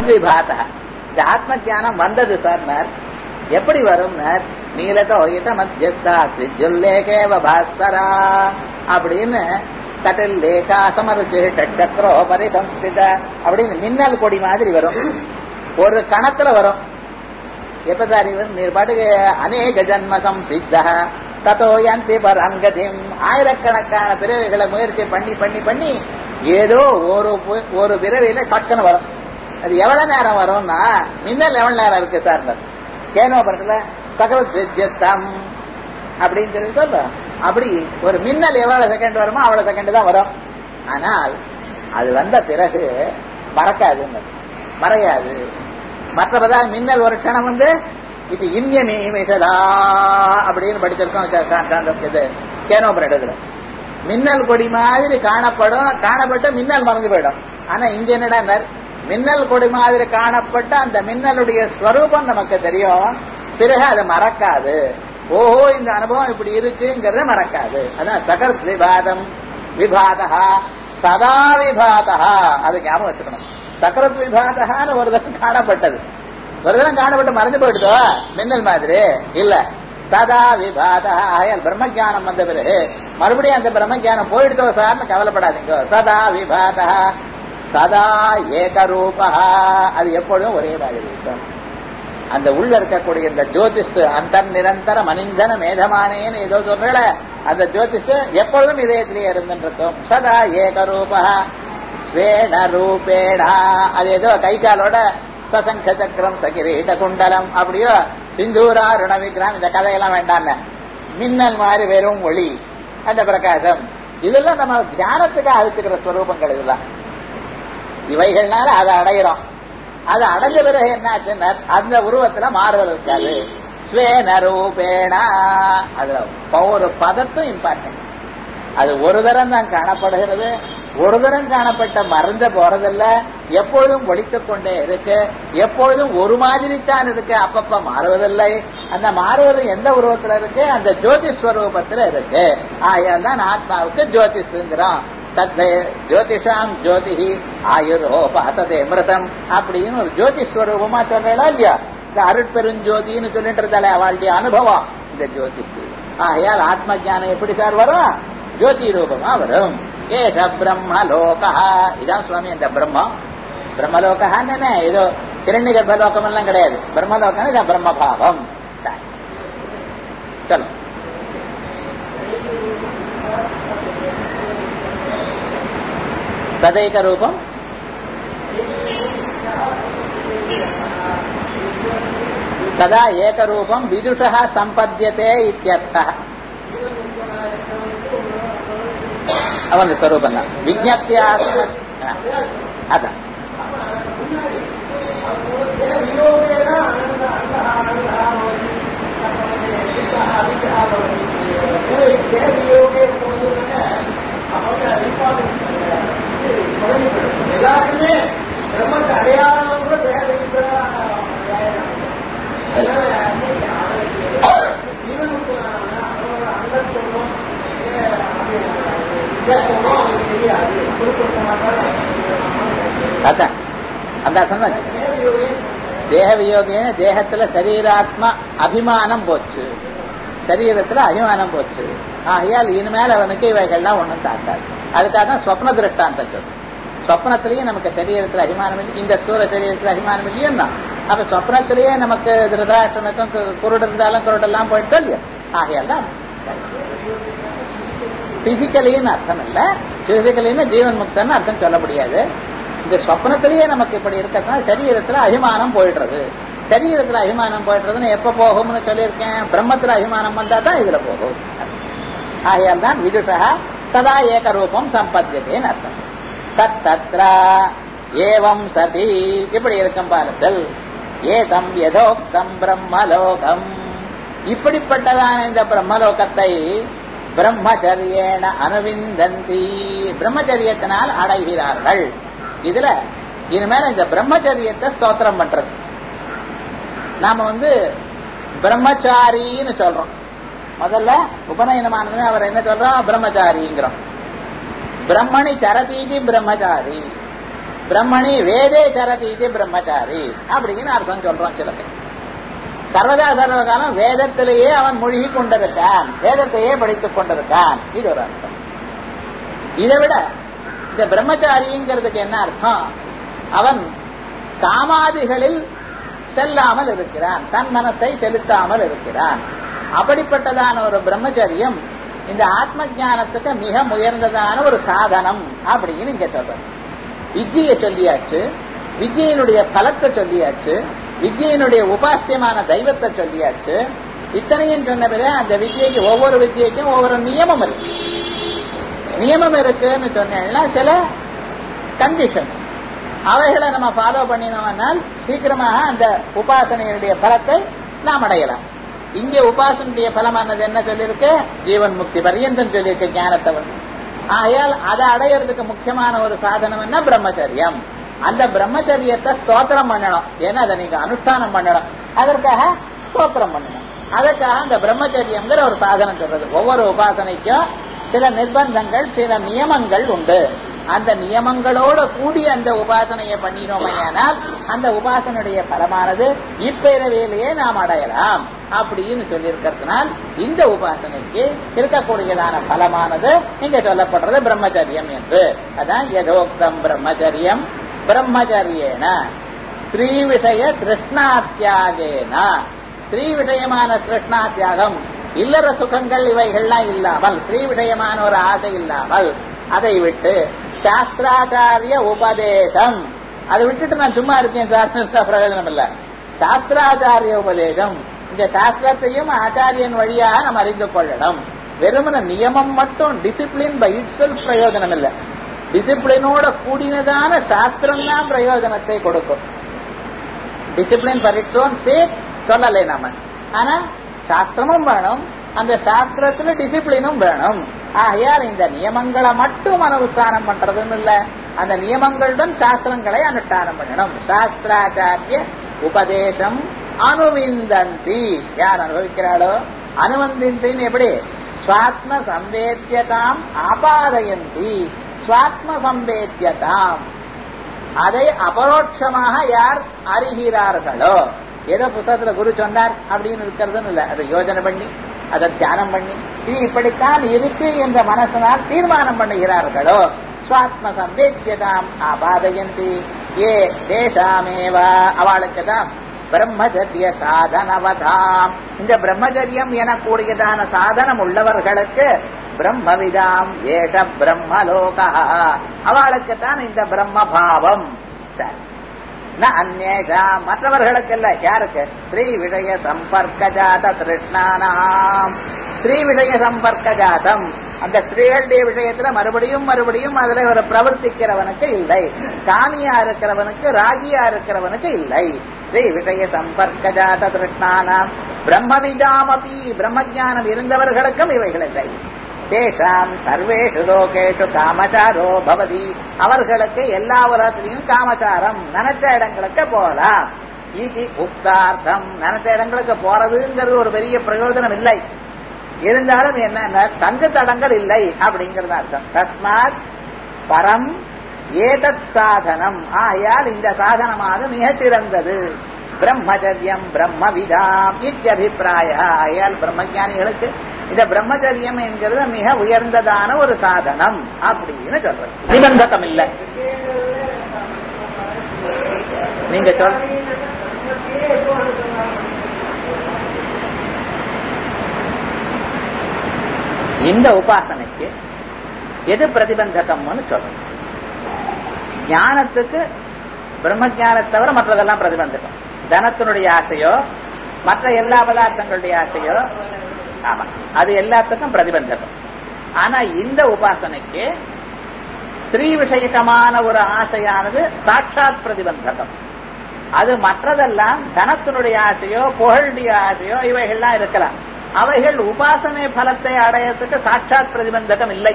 விபாதா இந்த ஆத்ம ஞானம் வந்தது சார் எப்படி வரும் நீலகோயித மத்தியஸ்தா திஜுல்லேகேவ பாஸ்வரா அப்படின்னு தட்டில் லேகா சமருச்சு சக்கரோ பரிசம்ஸ்தித அப்படின்னு மின்னல் கொடி மாதிரி வரும் ஒரு கணத்துல வரும் எப்ப சார் இவர் நீர் பாட்டுக்கு அநேக ஜன்ம சம்சித்த தத்தோ யந்தி பரங்கதிம் ஆயிரக்கணக்கான பிறவிகளை முயற்சி பண்ணி பண்ணி பண்ணி ஏதோ ஒரு ஒரு பிறவியில டக்குன்னு வரும் அது எவ்வளவு நேரம் வரும்னா மின்னல் எவ்வளவு நேரம் இருக்கு சார் கேனோ படத்துல சகலம் அப்படின்னு சொல்லி சொல்றோம் அப்படி ஒரு மின்னல் எவ்வளவு செகண்ட் வருமோ அவ்வளவு செகண்ட் தான் வரும் ஆனால் அது வந்த பிறகு மறக்காது மறையாது மற்றபதா மின்னல் ஒரு க்ஷணம் வந்து இது இந்திய நிமிஷதா அப்படின்னு படிச்சிருக்கோம் இது கேனோபர் இடத்துல மின்னல் கொடி மாதிரி காணப்படும் காணப்பட்டு மின்னல் மறந்து போயிடும் ஆனா இங்க என்னடா மின்னல் கொடி மாதிரி காணப்பட்ட அந்த மின்னலுடைய ஸ்வரூபம் நமக்கு தெரியும் பிறகு அதை மறக்காது ஓஹோ இந்த அனுபவம் இப்படி இருக்குங்கிறத மறக்காது அதான் சகர் விவாதம் விபாதா சதா விபாதா அது ஞாபகம் வச்சுக்கணும் சக்கரத் விபாதகான்னு ஒரு தரம் காணப்பட்டது ஒரு தரம் காணப்பட்டு மறந்து போயிடுதோ மின்னல் மாதிரி இல்ல சதா விபாதா ஆயால் பிரம்ம ஜானம் வந்த பிறகு மறுபடியும் அந்த பிரம்ம ஜானம் போயிடுதோ சார்னு கவலைப்படாதீங்க சதா விபாதா சதா ஏகரூபா அது எப்பொழுதும் ஒரே மாதிரி இருக்கும் அந்த உள்ள இருக்கக்கூடிய இந்த ஜோதிஷ் அந்த நிரந்தர மனிதன மேதமானேன்னு ஏதோ சொல்றல அந்த ஜோதிஷ் எப்பொழுதும் இதயத்திலேயே இருந்துருக்கும் சதா ஏகரூபா ஸ்வேன ரூபேடா அது ஏதோ கை காலோட சசங்க சக்கரம் சகிரீட குண்டலம் அப்படியோ சிந்தூரா ருண விக்ரம் இந்த கதையெல்லாம் வேண்டாம் மின்னல் மாதிரி வெறும் ஒளி அந்த பிரகாசம் இதெல்லாம் நம்ம தியானத்துக்கு அழிச்சுக்கிற ஸ்வரூபங்கள் இதெல்லாம் இவைகள்னால அதை அடையிறோம் அது அடைஞ்ச பிறகு என்னாச்சுன்னா அந்த உருவத்துல மாறுதல் இருக்காது ஸ்வேன ரூபேணா அதுல ஒரு பதத்தும் இம்பார்ட்டன்ட் அது ஒரு தரம் தான் காணப்படுகிறது ஒரு தரம் காணப்பட்ட மறந்த போறதில்ல எப்பொழுதும் ஒழித்துக் கொண்டே இருக்கு எப்பொழுதும் ஒரு மாதிரி தான் இருக்கு அப்பப்ப மாறுவதில்லை அந்த மாறுவது எந்த உருவத்துல இருக்கு அந்த ஜோதிஷ் ஸ்வரூபத்துல இருக்கு ஆயால் தான் ஆத்மாவுக்கு ஜோதிஷுங்கிறோம் தத்தை ஜோதிஷாம் ஜோதிஹி ஆயுர்ஹோபாசதே மிருதம் அப்படின்னு ஒரு ஜோதிஷ் ஸ்வரூபமா சொல்றா இல்லையா இந்த அருட்பெருஞ்சோதின்னு சொல்லிட்டு இருந்தாலே அவளுடைய அனுபவம் இந்த ஜோதிஷ் ஆகையால் ஆத்ம ஜானம் எப்படி சார் வரும் ஜோதி ரூபமா வரும் ஏஷ பிரம்மலோகா இதான் சுவாமி அந்த பிரம்மம் பிரம்மலோகான்னு ஏதோ கிரண்ய கர்ப்பலோகம் எல்லாம் கிடையாது பிரம்மலோகம் இதான் பிரம்மபாவம் சொல்லு சதைக ரூபம் சதா ஏகரூபம் விதுஷா சம்பத்தியதே இத்தியர்த்த அவன் ஸ்வரூபம் தான் விஜப்தியா அதான் எல்லாருமே பிரம்மத்தை அடையாளம் கூட அதான் அதான் சொன்ன தேக வியோகின தேகத்துல சரீராத்மா அபிமானம் போச்சு சரீரத்துல அபிமானம் போச்சு ஆகையால் இனிமேல் அவனுக்கு இவைகள்லாம் ஒண்ணும் தாக்காது அதுக்காக தான் ஸ்வப்ன திருஷ்டாந்தம் சொல்லு ஸ்வப்னத்திலேயே நமக்கு சரீரத்துல அபிமானம் இல்லை இந்த ஸ்தூல சரீரத்துல அபிமானம் இல்லையா அப்ப ஸ்வப்னத்திலேயே நமக்கு திருதாஷ்டனுக்கும் குருடு இருந்தாலும் குருடெல்லாம் போயிட்டு இல்லையா ஆகையால் தான் பிசிக்கலின்னு அர்த்தம் இல்ல பிசிக்கலின்னு ஜீவன் முக்தன்னு அர்த்தம் சொல்ல முடியாது இந்த சொப்னத்திலேயே நமக்கு இப்படி இருக்கிறதுனால சரீரத்துல அபிமானம் போயிடுறது சரீரத்துல அபிமானம் போயிடுறதுன்னு எப்ப போகும்னு சொல்லியிருக்கேன் பிரம்மத்துல அபிமானம் வந்தா தான் இதுல போகும் ஆகையால் தான் விதுஷா சதா ஏகரூபம் சம்பத்தியதேன்னு அர்த்தம் தத்தத்ரா ஏவம் சதி இப்படி இருக்கும் பாலத்தில் ஏதம் யதோக்தம் பிரம்மலோகம் இப்படிப்பட்டதான இந்த பிரம்மலோகத்தை பிரம்மச்சரியேன அனுவிந்தந்தி பிரம்மச்சரியத்தினால் அடைகிறார்கள் இதுல இனிமேல இந்த பிரம்மச்சரியத்தை ஸ்தோத்திரம் பண்றது நாம வந்து பிரம்மச்சாரின்னு சொல்றோம் முதல்ல உபநயனமானதுமே அவர் என்ன சொல்றோம் பிரம்மச்சாரிங்கிறோம் பிரம்மணி சரதீதி பிரம்மச்சாரி பிரம்மணி வேதே சரதி இது பிரம்மச்சாரி அப்படின்னு அர்த்தம் சொல்றோம் சில பேர் சர்வதா சர்வகாலம் வேதத்திலேயே அவன் மூழ்கி கொண்டிருக்கான் வேதத்தையே படித்துக் கொண்டிருக்கான் இது ஒரு அர்த்தம் இதை விட இந்த பிரம்மச்சாரிங்கிறதுக்கு என்ன அர்த்தம் அவன் காமாதிகளில் செல்லாமல் இருக்கிறான் தன் மனசை செலுத்தாமல் இருக்கிறான் அப்படிப்பட்டதான ஒரு பிரம்மச்சரியம் இந்த ஆத்ம ஞானத்துக்கு மிக உயர்ந்ததான ஒரு சாதனம் அப்படின்னு இங்க சொல்றது வித்தியை சொல்லியாச்சு வித்தியினுடைய பலத்தை சொல்லியாச்சு வித்தியினுடைய உபாசியமான தெய்வத்தை சொல்லியாச்சு இத்தனையும் சொன்ன பிறகு அந்த வித்தியைக்கு ஒவ்வொரு வித்தியைக்கும் ஒவ்வொரு நியமம் இருக்கு நியமம் இருக்குன்னு சொன்னேன்னா சில கண்டிஷன் அவைகளை நம்ம ஃபாலோ பண்ணினோம்னால் சீக்கிரமாக அந்த உபாசனையுடைய பலத்தை நாம் அடையலாம் இங்கே உபாசனுடைய பலமானது என்ன சொல்லியிருக்கு ஜீவன் முக்தி பரியந்தம் சொல்லியிருக்கு ஞானத்தை வந்து ஆகையால் அதை அடையிறதுக்கு முக்கியமான ஒரு சாதனம் என்ன பிரம்மச்சரியம் அந்த பிரம்மச்சரியத்தை ஸ்தோத்திரம் பண்ணணும் ஏன்னா அதை நீங்க அனுஷ்டானம் பண்ணணும் அதற்காக ஸ்தோத்திரம் பண்ணணும் அதற்காக அந்த பிரம்மச்சரியம்ங்கிற ஒரு சாதனம் சொல்றது ஒவ்வொரு உபாசனைக்கும் சில நிர்பந்தங்கள் சில நியமங்கள் உண்டு அந்த நியமங்களோட கூடி அந்த உபாசனையை பண்ணினோமையானால் அந்த உபாசனுடைய பலமானது இப்பிறவிலேயே நாம் அடையலாம் அப்படின்னு சொல்லியிருக்கிறதுனால் இந்த உபாசனைக்கு இருக்கக்கூடியதான பலமானது இங்க சொல்லப்படுறது பிரம்மச்சரியம் என்று அதான் யதோக்தம் பிரம்மச்சரியம் பிரம்மச்சரியேன ஸ்திரீ விஷய திருஷ்ணாத்தியாகேன ஸ்திரீ விஷயமான திருஷ்ணாத்தியாகம் இல்லற சுகங்கள் இவைகள்லாம் இல்லாமல் ஸ்ரீ விஷயமான ஒரு ஆசை இல்லாமல் அதை விட்டு சாஸ்திராச்சாரிய உபதேசம் அதை விட்டுட்டு நான் சும்மா இருக்கேன் சார் பிரயோஜனம் இல்ல சாஸ்திராச்சாரிய உபதேசம் இந்த சாஸ்திரத்தையும் ஆச்சாரியன் வழியாக நம்ம அறிந்து கொள்ளணும் வெறுமன நியமம் மட்டும் டிசிப்ளின் பை இட் செல்ஃப் பிரயோஜனம் இல்லை டிசிப்ளினோட கூடினதான சாஸ்திரம் தான் பிரயோஜனத்தை கொடுக்கும் discipline for its own sake சொல்லலை நாம ஆனா சாஸ்திரமும் வேணும் அந்த சாஸ்திரத்துல டிசிப்ளினும் வேணும் ஆகையால் இந்த நியமங்களை மட்டும் அனுஷ்டானம் பண்றதுன்னு இல்ல அந்த நியமங்களுடன் சாஸ்திரங்களை அனுஷ்டானம் பண்ணணும் சாஸ்திராச்சாரிய உபதேசம் அனுவிந்தந்தி யார் அனுபவிக்கிறாளோ அனுவந்தின்னு எப்படி ஸ்வாத்ம சம்பேத்தியதாம் ஆபாதயந்தி ஸ்வாத்ம சம்பேத்தியதாம் அதை அபரோட்சமாக யார் அறிகிறார்களோ ஏதோ புஸ்தகத்துல குரு சொன்னார் அப்படின்னு இருக்கிறதுன்னு இல்ல அதை யோஜனை பண்ணி அதை தியானம் பண்ணி இது இப்படித்தான் இருக்கு என்ற மனசனால் தீர்மானம் பண்ணுகிறார்களோ சுவாத்ம சம்பேத்தியதாம் ஆபாதயந்தி ஏ தேசாமேவ அவளுக்கு தான் பிரம்மச்சரிய சாதனவதாம் இந்த பிரம்மச்சரியம் எனக்கூடியதான சாதனம் உள்ளவர்களுக்கு பிரம்மவிதாம் ஏஷ பிரம்மலோகா அவளுக்கு தான் இந்த பிரம்ம பாவம் சரி ந அந்நேஷா மற்றவர்களுக்கல்ல யாருக்கு ஸ்ரீ விஷய சம்பர்க்க ஜாத திருஷ்ணானாம் ஸ்ரீ விஷய சம்பர்க்க ஜாதம் அந்த ஸ்திரீகளுடைய விஷயத்துல மறுபடியும் மறுபடியும் அதுல ஒரு பிரவர்த்திக்கிறவனுக்கு இல்லை காமியா இருக்கிறவனுக்கு ராகியா இருக்கிறவனுக்கு இல்லை ஸ்ரீ விஷய சம்பர்க்க ஜாத திருஷ்ணானாம் பிரம்மவிதாமபி பிரம்மஜானம் இருந்தவர்களுக்கும் இவைகள் இல்லை தேஷாம் சர்வேஷு லோகேஷு காமச்சாரோ பவதி அவர்களுக்கு எல்லா உலகத்திலையும் காமச்சாரம் நினைச்ச இடங்களுக்கு போகலாம் இது உக்தார்த்தம் நினைச்ச இடங்களுக்கு போறதுங்கிறது ஒரு பெரிய பிரயோஜனம் இல்லை இருந்தாலும் என்ன தங்கு தடங்கள் இல்லை அப்படிங்கிறது அர்த்தம் தஸ்மாத் பரம் ஏதத் சாதனம் ஆயால் இந்த சாதனமாக மிக சிறந்தது பிரம்மச்சரியம் பிரம்மவிதாம் இத்தியபிப்பிராய ஆயால் பிரம்மஜானிகளுக்கு இந்த பிரம்மச்சரியம் என்கிறது மிக உயர்ந்ததான ஒரு சாதனம் அப்படின்னு சொல்றது நிபந்தகம் இல்ல நீங்க சொல் இந்த உபாசனைக்கு எது பிரதிபந்தகம்னு சொல்றோம் ஞானத்துக்கு பிரம்ம தவிர மற்றதெல்லாம் பிரதிபந்தகம் தனத்தினுடைய ஆசையோ மற்ற எல்லா பதார்த்தங்களுடைய ஆசையோ ஆமா அது எல்லாத்துக்கும் பிரதிபந்தகம் ஆனா இந்த உபாசனைக்கு ஸ்திரீ விஷயகமான ஒரு ஆசையானது சாட்சாத் பிரதிபந்தகம் அது மற்றதெல்லாம் தனத்தினுடைய ஆசையோ புகழுடைய ஆசையோ இவைகள்லாம் இருக்கலாம் அவைகள் உபாசனை பலத்தை அடையறதுக்கு சாட்சாத் பிரதிபந்தகம் இல்லை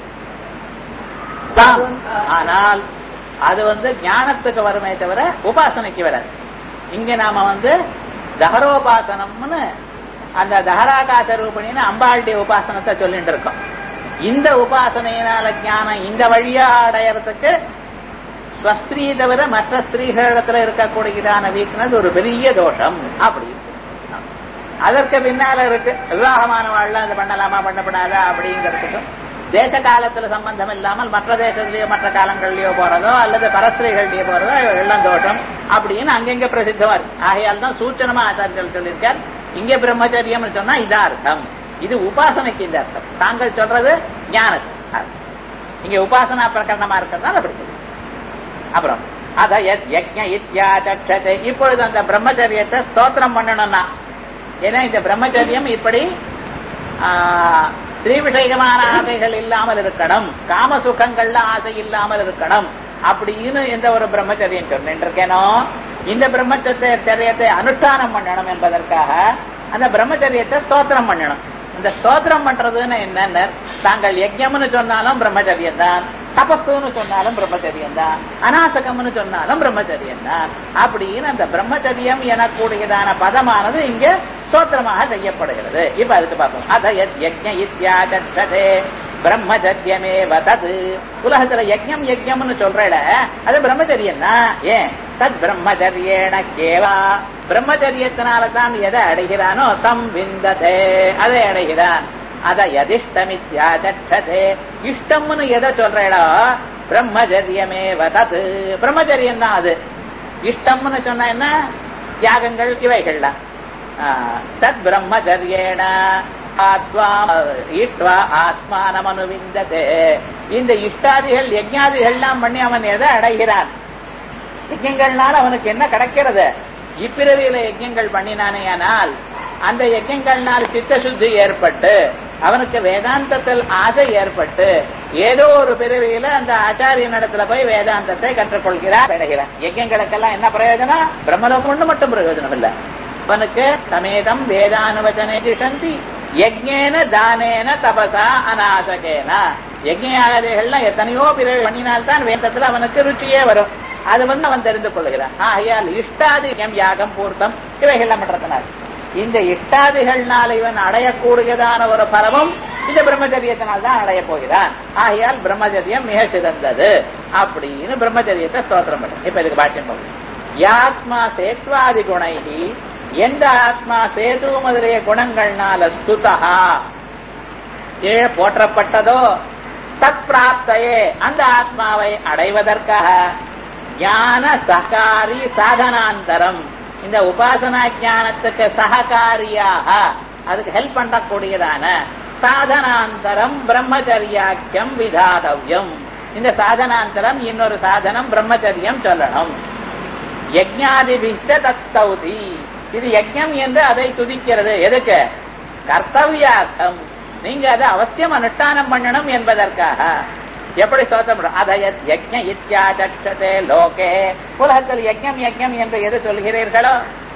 ஆனால் அது வந்து ஞானத்துக்கு வருமே தவிர உபாசனைக்கு வராது இங்க நாம வந்து தகரோபாசனம்னு அந்த தகராகாச ரூபணின்னு அம்பாளுடைய உபாசனத்தை சொல்லிட்டு இருக்கோம் இந்த உபாசனையினால ஞானம் இந்த வழியா அடையறதுக்கு ஸ்வஸ்திரீ தவிர மற்ற ஸ்திரீகளிடத்துல இருக்கக்கூடியதான வீக்னஸ் ஒரு பெரிய தோஷம் அப்படி இருக்கு. அதற்கு பின்னால இருக்கு விவாகமானவாழ்ல அது பண்ணலாமா பண்ணப்படாதா அப்படிங்கிறதுக்கும் தேச காலத்துல சம்பந்தம் இல்லாமல் மற்ற தேசத்திலேயோ மற்ற காலங்கள்லயோ போறதோ அல்லது பரஸ்திரிகள்லயோ போறதோ எல்லாம் தோஷம் அப்படின்னு அங்கங்க பிரசித்தமா இருக்கு ஆகையால் தான் சூச்சனமா ஆச்சாரியர்கள் சொல்லியிருக்கார் இங்க பிரம்மச்சரியம்னு சொன்னா இதா அர்த்தம் இது உபாசனைக்கு இந்த அர்த்தம் தாங்கள் சொல்றது ஞானத்துக்கு அர்த்தம். இங்க உபாசனா பிரகரணமா இருக்கிறதுனால அப்படி சொல்லுங்க அப்புறம் அத யத் யஜ்ஞ இத்யாச்சே இப்பொழுது அந்த பிரம்மச்சரியத்தை ஸ்தோத்திரம் பண்ணணும்னா ஏன்னா இந்த பிரம்மச்சரியம் இப்படி ஆ, ஸ்திரீ விஷயமான ஆசைகள் இல்லாமல் இருக்கணும் காம சுகங்கள்ல ஆசை இல்லாமல் இருக்கணும் அப்படின்னு எந்த ஒரு பிரம்மச்சரியம் சொன்னேன் இருக்கேனோ இந்த பிரம்மச்சரியத்தை அனுஷ்டானம் பண்ணணும் என்பதற்காக அந்த பிரம்மச்சரியத்தை ஸ்தோத்திரம் பண்ணணும் இந்த ஸ்தோத்திரம் பண்றதுன்னு என்னன்னு தாங்கள் யஜ்யம்னு சொன்னாலும் பிரம்மச்சரியம் தான் தபஸ்ன்னு சொன்னாலும் பிரம்மச்சரியம் தான் அநாசகம்னு சொன்னாலும் பிரம்மச்சரியம் தான் அப்படின்னு அந்த பிரம்மச்சரியம் எனக்கூடியதான பதமானது இங்க ஸ்தோத்திரமாக செய்யப்படுகிறது இப்ப அதுக்கு பார்ப்போம் அத யத் யஜ்ஞ இத்யாச்சே பிரம்மச்சரியமே வதது உலகத்துல யஜ்ஞம் யஜ்ஞம்னு சொல்றல அது பிரம்மச்சரியம் தான் ஏன் தத் பிரம்மச்சரியேன கேவா பிரம்மச்சரியத்தினால தான் எதை அடைகிறானோ தம் விந்ததே அதை அடைகிறான் அத யதிஷ்டமித்யாச்சே இஷ்டம்னு எதை சொல்றேடோ பிரம்மச்சரியமே வதது பிரம்மச்சரியம் தான் அது இஷ்டம்னு சொன்னா என்ன தியாகங்கள் இவைகள்லாம் தத் பிரம்மச்சரியேன ஆத்மா ஈட்வா ஆத்மானமனுவிந்ததே இந்த இஷ்டாதிகள் யஜ்ஞாதிகள்லாம் பண்ணி அவன் எதை அடைகிறான் யஜ்யங்கள்னால அவனுக்கு என்ன கிடைக்கிறது இப்பிறவியில யஜ்யங்கள் பண்ணினானேயானால் அந்த யஜ்யங்கள்னால் சித்த சுத்தி ஏற்பட்டு அவனுக்கு வேதாந்தத்தில் ஆசை ஏற்பட்டு ஏதோ ஒரு பிறவியில அந்த ஆச்சாரியன் இடத்துல போய் வேதாந்தத்தை கற்றுக்கொள்கிறார் அடைகிறான் யஜ்யங்களுக்கெல்லாம் என்ன பிரயோஜனம் பிரம்மலோகம் ஒண்ணு மட்டும் பிரயோஜனம் இல்ல அவனுக்கு சமேதம் வேதானுவச்சனை திஷந்தி யஜ்ஞேன தானேன தபசா அநாசகேன யஜ்ஞாதிகள்லாம் எத்தனையோ பிறகு பண்ணினால்தான் வேதத்துல அவனுக்கு ருச்சியே வரும் அது வந்து அவன் தெரிந்து கொள்கிறான் ஆகையால் இஷ்டாதிகம் யாகம் பூர்த்தம் இவைகள்லாம் பண்றதுனால இந்த இஷ்டாதிகள்னால இவன் அடையக்கூடியதான ஒரு பலமும் இந்த பிரம்மச்சரியத்தினால் தான் அடைய போகிறான் ஆகையால் பிரம்மச்சரியம் மிக சிறந்தது அப்படின்னு பிரம்மச்சரியத்தை ஸ்தோத்திரம் பண்ண இப்ப இதுக்கு பாட்டியம் போகும் யாத்மா சேத்வாதி குணைகி எந்த ஆத்மா சேது முதலிய குணங்கள்னால ஸ்துதா கீழே போற்றப்பட்டதோ தத் பிராப்தையே அந்த ஆத்மாவை அடைவதற்காக ஞான சகாரி சாதனாந்தரம் இந்த உபாசனா ஞானத்துக்கு சககாரியாக அதுக்கு ஹெல்ப் பண்ணக்கூடியதான சாதனாந்தரம் பிரம்மச்சரியாக்கியம் விதாதவ்யம் இந்த சாதனாந்தரம் இன்னொரு சாதனம் பிரம்மச்சரியம் சொல்லணும் யஜ்ஞாதிபிஷ்ட தத் ஸ்தௌதி இது யஜ்ஞம் என்று அதை துதிக்கிறது எதுக்கு கர்த்தவியார்த்தம் நீங்க அதை அவசியம் அனுஷ்டானம் பண்ணணும் என்பதற்காக எப்படி ஸ்தோத்திரம் அத யஜ்ஞ இத்தியாச்சே லோகே உலகத்தில் யஜ்ஞம் யஜ்ஞம் என்று எது சொல்கிறீர்களோ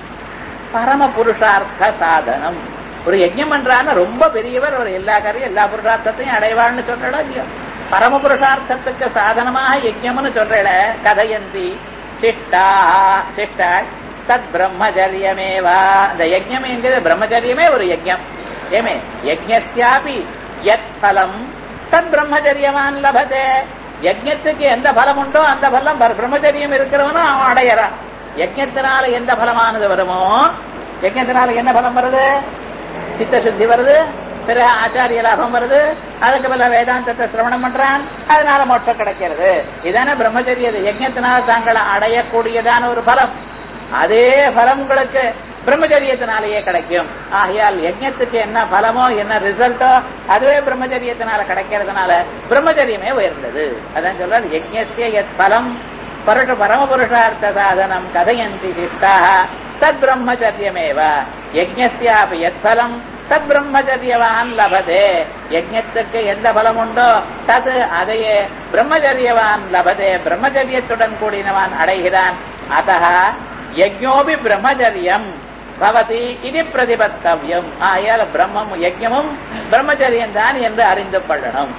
பரம புருஷார்த்த சாதனம் ஒரு யஜ்ஞம் பண்றான்னு ரொம்ப பெரியவர் ஒரு எல்லா காரியம் எல்லா புருஷார்த்தத்தையும் அடைவாள்னு சொல்றடோ இல்லையோ பரம புருஷார்த்தத்துக்கு சாதனமாக யஜ்ஞம்னு சொல்றல கதையந்தி சிஷ்டா சிஷ்டாள் தத் பிரம்மச்சரியமேவா இந்த யஜ்ஞம் என்கிறது பிரம்மச்சரியமே ஒரு யஜ்ஞம் ஏமே யஜ்ஞஸ்யாபி யத் பலம் தத் பிரம்மச்சரியவான் லபதே யஜ்ஞத்துக்கு எந்த பலம் உண்டோ அந்த பலம் பிரம்மச்சரியம் இருக்கிறவனும் அவன் அடையறான் யஜ்ஞத்தினால எந்த பலமானது வருமோ யஜ்ஞத்தினால என்ன பலம் வருது சித்த சுத்தி வருது பிறகு ஆச்சாரிய லாபம் வருது அதுக்கு மேல வேதாந்தத்தை சிரவணம் பண்றான் அதனால மோட்சம் கிடைக்கிறது இதான பிரம்மச்சரிய யஜ்ஞத்தினால தாங்களை அடையக்கூடியதான ஒரு பலம் அதே பலம் உங்களுக்கு பிரம்மச்சரியத்தினாலேயே கிடைக்கும் ஆகையால் யஜ்ஞத்துக்கு என்ன பலமோ என்ன ரிசல்ட்டோ அதுவே பிரம்மச்சரியத்தினால கிடைக்கிறதுனால பிரம்மச்சரியமே உயர்ந்தது அதான் சொல்றாரு யஜ்ஞஸ்ய எத் பலம் பருஷ பரமபுருஷார்த்த சாதனம் கதையந்தி சிஷ்டாக தத் பிரம்மச்சரியமேவ யஜ்ஞஸ்யாபி எத் பலம் தத் பிரம்மச்சரியவான் லபதே யஜ்ஞத்துக்கு எந்த பலம் உண்டோ தது அதையே பிரம்மச்சரியவான் லபதே பிரம்மச்சரியத்துடன் கூடினவான் அடைகிறான் அத்தः யஜ்ஞோபி பிரம்மச்சரியம் பவதி இது பிரதிபத்தவியம் ஆயால் பிரம்மம் யஜ்ஞமும் பிரம்மச்சரியம் தான் என்று அறிந்து கொள்ளணும்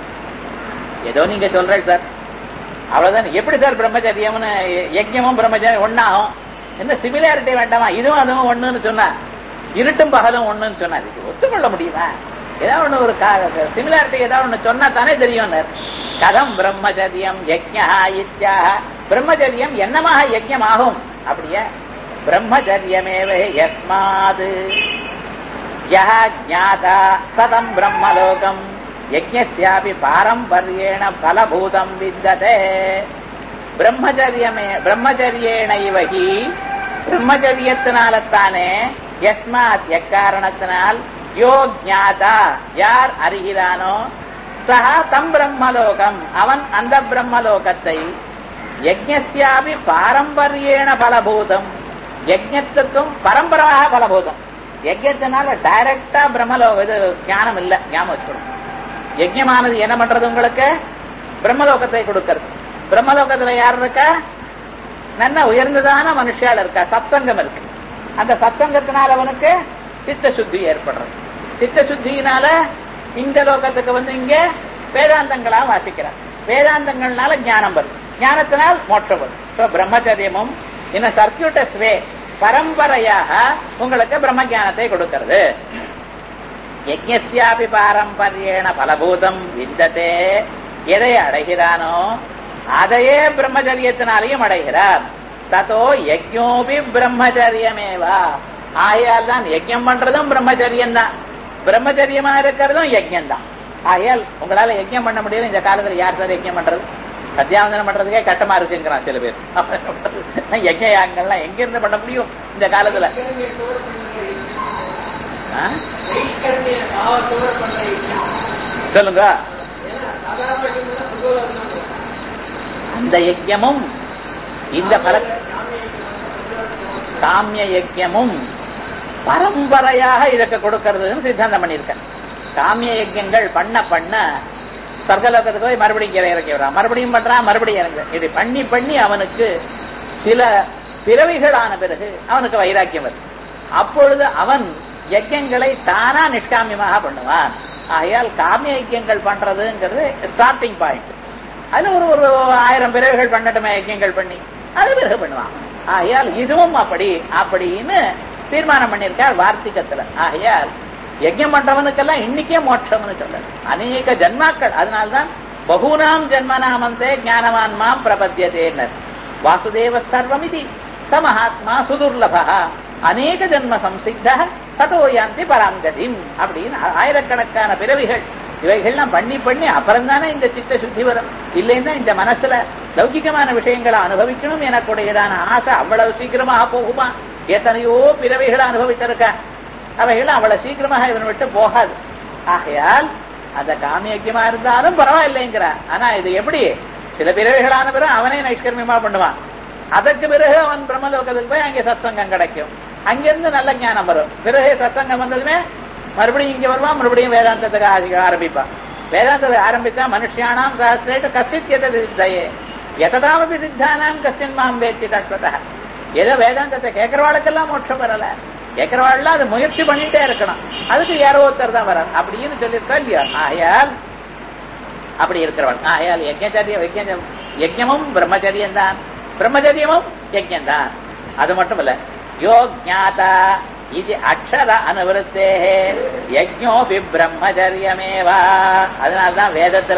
ஏதோ நீங்க சொல்றேன் சார் அவ்வளவுதான் எப்படி சார் பிரம்மச்சரியம்னு யஜ்ஞமும் பிரம்மச்சரியம் ஒன்னாகும் என்ன சிமிலாரிட்டி வேண்டாமா இதுவும் அதுவும் ஒண்ணுன்னு சொன்னா இருட்டும் பகலும் ஒண்ணுன்னு சொன்னா இதுக்கு ஒத்துக்கொள்ள முடியுமா ஏதாவது ஒண்ணு ஒரு சிமிலாரிட்டி ஏதாவது ஒண்ணு சொன்னா தானே தெரியும் கதம் பிரம்மச்சரியம் யஜ்யா இத்தியாக பிரம்மச்சரியம் என்னமாக யஜ்யம் ஆகும் அப்படியே பிரம்மச்சரியமேவ யஸ்மாது யஹ ஞாதா சதம் பிரம்மலோகம் யஜ்ஞஸ்யாபி பாரம்பரியேண பலபூதம் விந்ததே பிரம்மச்சரியமே பிரம்மச்சரியேன இவகி பிரம்மச்சரியத்தினாலத்தானே யஸ்மாத் எக்காரணத்தினால் யோ ஞாதா யார் அறிகிறானோ சஹா தம் பிரம்மலோகம் அவன் அந்த பிரம்மலோகத்தை யஜ்ஞஸ்யாபி பாரம்பரியேன பலபூதம் யஜ்ஞத்துக்கும் பரம்பராக பலபூதம் யஜ்யத்தினால டைரக்டா பிரம்மலோக இது ஞானம் இல்ல ஞாபகம் வச்சுக்கணும் யஜ்யமானது என்ன பண்றது உங்களுக்கு பிரம்மலோகத்தை கொடுக்கிறது பிரம்மலோகத்துல யார் இருக்கா நல்ல உயர்ந்ததான மனுஷால் இருக்கா சத்சங்கம் இருக்கு அந்த சத்சங்கத்தினால அவனுக்கு சித்த சுத்தி ஏற்படுறது சித்த சுத்தியினால இந்த லோகத்துக்கு வந்து இங்க வேதாந்தங்களா வாசிக்கிறார் வேதாந்தங்கள்னால ஞானம் வரும் ஞானத்தினால் மோட்சம் வரும் So, பிரம்மச்சரியமும் இந்த சர்க்கியூட்டஸ் வே பரம்பரையாக உங்களுக்கு பிரம்ம ஞானத்தை கொடுக்கிறது யஜ்ஞஸ்யாபி பாரம்பரியேன பலபூதம் விந்ததே எதை அடைகிறானோ அதையே பிரம்மச்சரியத்தினாலையும் அடைகிறார் ததோ யஜ்ஞோபி பிரம்மச்சரியமேவா ஆகையால் தான் யஜ்ஞம் பண்றதும் பிரம்மச்சரியம் தான் பிரம்மச்சரியமா இருக்கிறதும் யஜ்ஞம் தான் ஆகையால் உங்களால யஜ்ஞம் பண்ண முடியல இந்த காலத்துல யார் சார் யஜ்ஞம் பண்றது சத்தியாவந்தனம் பண்றதுக்கே கட்டமா இருக்குங்கிறான் சில பேர் யஜ்ஞ யாகங்கள்லாம் எங்க இருந்து பண்ண முடியும் இந்த காலத்துல ஆ? சொல்லுங்க அந்த யஜ்யமும் இந்த பல காமிய யஜ்யமும் பரம்பரையாக இதற்கு கொடுக்கறதுன்னு சித்தாந்தம் பண்ணியிருக்கேன் காமிய யஜ்யங்கள் பண்ண பண்ண சொர்க்கலோகத்துக்கு போய் மறுபடியும் கீழே இறக்கி வரான் மறுபடியும் பண்றான் மறுபடியும் இறங்க இது பண்ணி பண்ணி அவனுக்கு சில பிறவிகளான பிறகு அவனுக்கு வைராக்கியம் வருது அப்பொழுது அவன் யஜ்யங்களை தானா நிஷ்காமியமாக பண்ணுவான் ஆகையால் காமிய யஜ்யங்கள் பண்றதுங்கிறது ஸ்டார்டிங் பாயிண்ட் அதுல ஒரு ஒரு ஆயிரம் பிறவிகள் பண்ணட்டுமே யஜ்யங்கள் பண்ணி அது பிறகு பண்ணுவான் ஆகையால் இதுவும் அப்படி அப்படின்னு தீர்மானம் பண்ணியிருக்கார் வார்த்திகத்துல ஆகையால் யஜ்யம் பண்றவனுக்கெல்லாம் இன்னைக்கே மோட்சம்னு சொல்றாரு அநேக ஜன்மாக்கள் அதனால்தான் பகூனாம் ஜன்மநாமந்தே ஞானவான் மாம் பிரபத்தியதேன்னர் வாசுதேவ சர்வமிதி ச மகாத்மா சுதுர்லபா அநேக ஜன்ம சம்சித்த ததோ யாந்தி பராங்கதிம் அப்படின்னு ஆயிரக்கணக்கான பிறவிகள் இவைகள்லாம் பண்ணி பண்ணி அப்புறம் தானே இந்த சித்த சுத்தி வரும் இல்லைன்னா இந்த மனசுல லௌகிகமான விஷயங்களை அனுபவிக்கணும் எனக்குடையதான ஆசை அவ்வளவு சீக்கிரமாக போகுமா எத்தனையோ பிறவைகளை அனுபவித்திருக்கான் அவைகள் அவ்வளவு சீக்கிரமாக இவன் விட்டு போகாது ஆகையால் அந்த காமியக்கியமா இருந்தாலும் பரவாயில்லைங்கிறான் ஆனா இது எப்படி சில பிறவைகளான பிறகு அவனே நைஷ்கர்மியமா பண்ணுவான் அதற்கு பிறகு அவன் பிரம்மலோகத்துக்கு போய் அங்கே சத்சங்கம் கிடைக்கும் அங்கிருந்து நல்ல ஞானம் வரும் பிறகு சத்சங்கம் வந்ததுமே மறுபடியும் இங்க வருவான் மறுபடியும் வேதாந்தத்துக்கு ஆதி- ஆரம்பிப்பான் வேதாந்தத்தை ஆரம்பித்தா மனுஷியானாம் சஹசிரேட்டு கசித் எதது சித்தையே எததாமபி சித்தானாம் கஸ்தின் மாம் வேத்தி தட்வதா ஏதோ வேதாந்தத்தை கேட்கறவாளுக்கெல்லாம் மோட்சம் வரல கேட்கறவாள்லாம் அது முயற்சி பண்ணிட்டே இருக்கணும் அதுக்கு யாரோ ஒருத்தர் தான் வரார் அப்படின்னு சொல்லியிருக்கா இல்லையா ஆகையால் அப்படி இருக்கிறவன் ஆகையால் யஜ்ஞச்சரிய யஜ்ஞம் யஜ்ஞமும் பிரம்மச்சரியம் தான் பிரம்மச்சரியமும் யஜ்ஞம் தான் அது மட்டும் இல்ல யோ ஜாதா இது அக்ஷர அனுவருத்தே யஜ்ஞோபி பிரம்மச்சரியமேவா அதனால்தான் வேதத்துல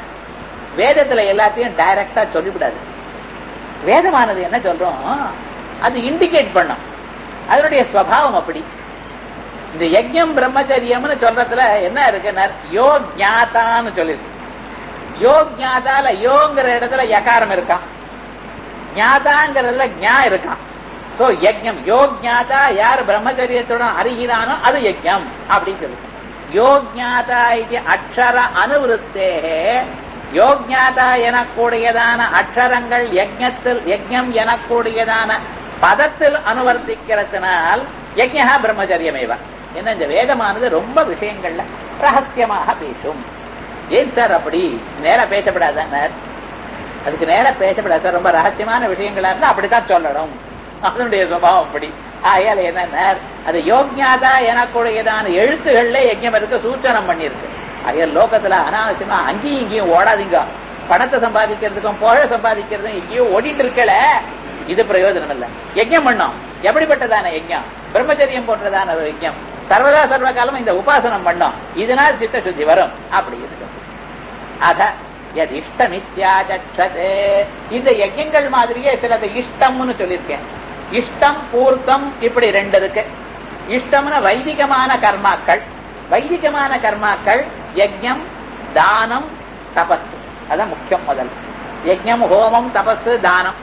வேதத்துல எல்லாத்தையும் டைரக்டா சொல்லிவிடாது வேதமானது என்ன சொல்றோம் அது இண்டிகேட் பண்ணும் அதனுடைய ஸ்வபாவம் அப்படி இந்த யஜ்ஞம் பிரம்மச்சரியம்னு சொல்றதுல என்ன இருக்குன்னா யோ ஞாதான்னு சொல்லிருக்கு யோ ஞாதால யோங்கிற இடத்துல யகாரம் இருக்கான் ஞாதாங்கிறதுல ஞா இருக்கான் சோ யஜ்ஞம் யோ ஞாதா யார் பிரம்மச்சரியத்துடன் அறிகிறானோ அது யஜ்ஞம் அப்படின்னு சொல்லுது யோ ஞாதா இது அக்ஷர அனுவருத்தே யோக்ஞாதா எனக்கூடியதான அக்ஷரங்கள் யஜ்ஞத்தில் யஜ்ஞம் எனக்கூடியதான பதத்தில் அனுவர்த்திக்கிறதுனால் யஜ்ஞா பிரம்மச்சரியமேவா என்ன இந்த வேதமானது ரொம்ப விஷயங்கள்ல ரகசியமாக பேசும் ஏன் சார் அப்படி நேரா பேசப்படாதான் அதுக்கு நேரா பேசப்படாது சார் ரொம்ப ரகசியமான விஷயங்களா இருந்தா அப்படித்தான் சொல்லணும் அதனுடைய சுபாவம் அப்படி ஆகையால என்ன அது யோக்ஞாதா எனக்கூடியதான எழுத்துகள்ல யஜ்ஞம் இருக்க சூச்சனம் பண்ணிருக்கு ஆகையால் லோகத்துல அனாவசியமா அங்கேயும் இங்கேயும் ஓடாதீங்க பணத்தை சம்பாதிக்கிறதுக்கும் புகழ சம்பாதிக்கிறதுக்கும் எங்கேயோ ஓடிட்டு இருக்கல இது பிரயோஜனம் இல்ல யஜ்ஞம் பண்ணோம் எப்படிப்பட்டதான யஜ்ஞம் பிரம்மச்சரியம் போன்றதான ஒரு யஜ்ஞம் சர்வதா சர்வ காலம் இந்த உபாசனம் பண்ணோம் இதனால் சித்த சுத்தி வரும் அப்படி இருக்கு அத எது இஷ்டமித்யாச்சதே இந்த யஜ்யங்கள் மாதிரியே சிலது இஷ்டம்னு சொல்லியிருக்கேன் இஷ்டம் பூர்த்தம் இப்படி ரெண்டு இருக்கு இஷ்டம்னு வைதிகமான கர்மாக்கள் வைதிகமான கர்மாக்கள் யஜ்யம் தானம் தபஸ் அதான் முக்கியம் முதல் யஜ்யம் ஹோமம் தபஸ் தானம்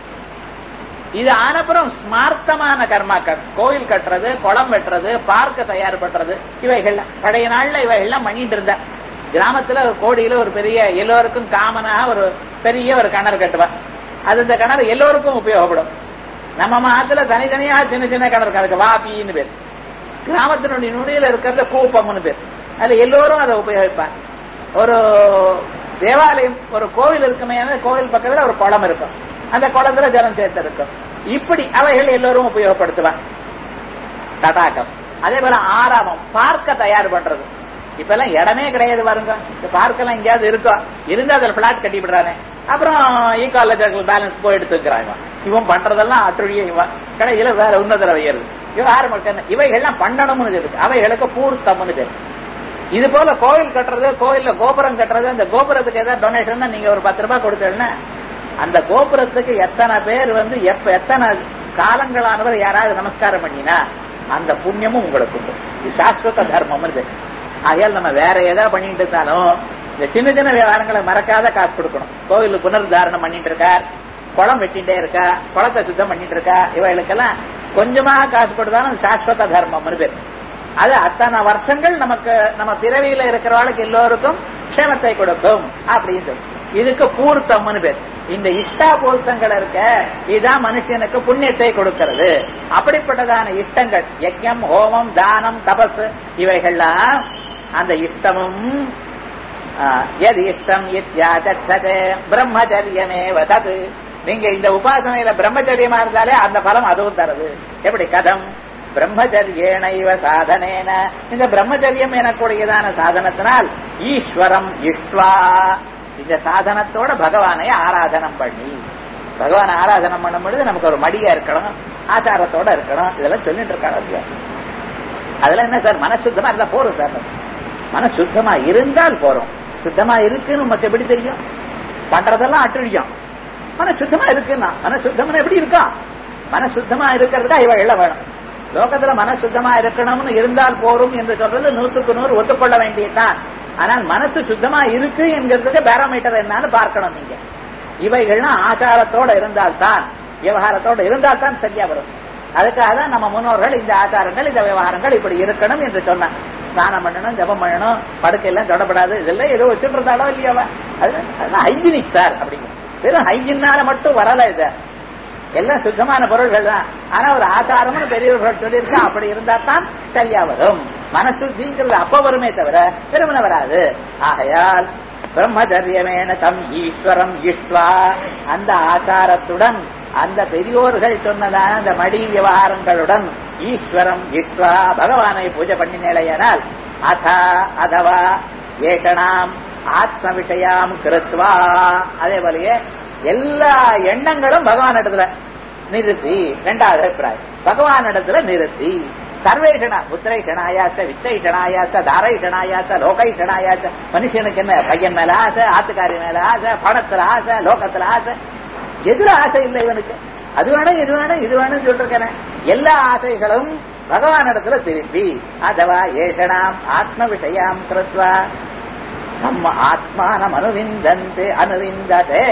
இது ஆனப்புறம் ஸ்மார்த்தமான கர்மாக்கள் கோயில் கட்டுறது குளம் வெட்டுறது பார்க்க தயார் பண்றது இவைகள் பழைய நாள்ல இவைகள்லாம் பண்ணிட்டு இருந்தா கிராமத்துல ஒரு கோடியில ஒரு பெரிய எல்லோருக்கும் காமனாக ஒரு பெரிய ஒரு கிணறு கட்டுவா அது இந்த கிணறு எல்லோருக்கும் உபயோகப்படும் நம்ம மாத்துல தனித்தனியா சின்ன சின்ன கிணறு இருக்கு அதுக்கு வாபின்னு பேர் கிராமத்தினுடைய நுடியில இருக்கிறது கூப்பம்னு பேர் அதுல எல்லோரும் அதை உபயோகிப்பாங்க ஒரு தேவாலயம் ஒரு கோவில் இருக்குமே கோவில் பக்கத்துல ஒரு குளம் இருக்கும் அந்த குளத்துல ஜலம் சேர்த்து இருக்கும் இப்படி அவைகள் எல்லோரும் உபயோகப்படுத்துவாங்க தடாகம் அதே போல ஆறாமம் பார்க்க தயார் பண்றது இப்ப எல்லாம் இடமே கிடையாது பாருங்க இந்த பார்க் எல்லாம் எங்கேயாவது இருக்கும் இருந்தா அதுல பிளாட் கட்டி விடுறானே அப்புறம் ஈகாலஜிக்கல் பேலன்ஸ் போய் எடுத்துக்கிறான் இவன் இவன் பண்றதெல்லாம் அட்டுழிய இவன் கடையில வேற உன்னதர வைக்கிறது இவன் யாரு மக்கள் இவைகள்லாம் பண்ணணும்னு இருக்கு அவைகளுக்கு பூர்த்தம்னு பேரு இது போல கோவில் கட்டுறது கோயில்ல கோபுரம் கட்டுறது அந்த கோபுரத்துக்கு ஏதாவது டொனேஷன் நீங்க ஒரு பத்து ரூபாய் கொடுத்தீங்கன்னா அந்த கோபுரத்துக்கு எத்தனை பேர் வந்து எப்ப எத்தனை காலங்களானவர் யாராவது நமஸ்காரம் பண்ணினா அந்த புண்ணியமும் உங்களுக்கு உண்டு இது சாஸ்வத தர்மம் ஆகையால் நம்ம வேற ஏதாவது பண்ணிட்டு இருந்தாலும் இந்த சின்ன சின்ன விவகாரங்களை மறக்காத காசு கொடுக்கணும் கோவிலுக்கு புனருத்தாரணம் பண்ணிட்டு இருக்கார் குளம் வெட்டிட்டே இருக்கா குளத்தை சுத்தம் பண்ணிட்டு இருக்கா இவைகளுக்கெல்லாம் கொஞ்சமாக காசு கொடுத்தாலும் சாஸ்வத தர்மம்னு பேர் அது அத்தனை வருஷங்கள் நமக்கு நம்ம பிறவியில இருக்கிறவளுக்கு எல்லோருக்கும் க்ஷேமத்தை கொடுக்கும் அப்படின்னு சொல்லி இதுக்கு பூர்த்தம்னு பேர் இந்த இஷ்டா பூர்த்தங்கள் இருக்க இதுதான் மனுஷனுக்கு புண்ணியத்தை கொடுக்கிறது அப்படிப்பட்டதான இஷ்டங்கள் யஜ்யம் ஹோமம் தானம் தபஸ் இவைகள்லாம் அந்த இஷ்டமும் எது இஷ்டம் இத்தியாச்சதே பிரம்மச்சரியமே வதது நீங்க இந்த உபாசனையில பிரம்மச்சரியமா இருந்தாலே அந்த பலம் அதுவும் தருது எப்படி கதம் பிரம்மச்சரியேன இவ சாதனேன இந்த பிரம்மச்சரியம் எனக்கூடியதான சாதனத்தினால் ஈஸ்வரம் இஷ்வா இந்த சாதனத்தோட பகவானை ஆராதனம் பண்ணி பகவான் ஆராதனம் பண்ணும் பொழுது நமக்கு ஒரு மடியா இருக்கணும் ஆச்சாரத்தோட இருக்கணும் இதெல்லாம் சொல்லிட்டு இருக்காங்க அதுல என்ன சார் மனசுத்தமா இருந்தா போறோம் சார் மன சுத்தமா இருந்தால் போறோம் சுத்தமா இருக்குன்னு நமக்கு எப்படி தெரியும் பண்றதெல்லாம் அட்டுழியம் மன சுத்தமா இருக்குன்னா மன சுத்தம்னா எப்படி இருக்கான் மன சுத்தமா இருக்கிறதுக்கா இவ எல்லாம் வேணும் லோகத்துல மன சுத்தமா இருக்கணும்னு இருந்தால் போரும் என்று சொல்றது நூத்துக்கு நூறு ஒத்துக்கொள்ள வேண்டியதுதான் ஆனால் மனசு சுத்தமா இருக்கு என்கிறதுக்கு பேரோமீட்டர் என்னன்னு பார்க்கணும் நீங்க இவைகள்லாம் ஆச்சாரத்தோட இருந்தால்தான் விவகாரத்தோட இருந்தால்தான் சரியா வரும் அதுக்காக தான் நம்ம முன்னோர்கள் இந்த ஆச்சாரங்கள் இந்த விவகாரங்கள் இப்படி இருக்கணும் என்று சொன்னாங்க ஸ்நானம் பண்ணணும் ஜபம் பண்ணணும் படுக்கையெல்லாம் தொடப்படாது இதெல்லாம் ஏதோ வச்சுட்டு இருந்தாலோ இல்லையாவ அது ஹைஜீனிக் சார் அப்படிங்க வெறும் ஹைஜீனால மட்டும் வரல இது எல்லாம் சுத்தமான பொருள்கள் தான் ஆனா ஒரு ஆச்சாரம்னு பெரியவர்கள் சொல்லியிருக்கா அப்படி இருந்தா தான் சரியா வரும் மனசுத்திங்கிறது அப்ப வருமே தவிர பெருமன வராது ஆகையால் பிரம்மச்சரியமேன தம் ஈஸ்வரம் ஈஸ்வா அந்த ஆச்சாரத்துடன் அந்த பெரியோர்கள் சொன்னதான அந்த மடி விவகாரங்களுடன் ஈஸ்வரம் ஈஸ்வா பகவானை பூஜை பண்ணினேலையானால் அதா அதவா ஏகனாம் ஆத்ம விஷயாம் கிருத்வா அதே போலயே எல்லா எண்ணங்களும் பகவான் இடத்துல நிறுத்தி ரெண்டாவது அபிப்பிராயம் பகவான் இடத்துல நிறுத்தி சர்வேஷனா புத்திரைஷனாயாச்ச வித்தைஷனாயாச்ச தாரைஷனாயாச்ச லோகைஷனாயாச்ச மனுஷனுக்கு என்ன பையன் மேல ஆசை ஆத்துக்காரி மேல ஆசை பணத்துல ஆசை லோகத்துல ஆசை எதுல ஆசை இல்லை இவனுக்கு அது வேணும் இது வேணும் இது வேணும் சொல்லிருக்கேன் எல்லா ஆசைகளும் பகவான் இடத்துல திருப்பி அதவா ஏஷனாம் ஆத்ம விஷயாம் கிருத்வா நம்ம ஆத்மானம் அனுவிந்தந்தே அனுவிந்ததே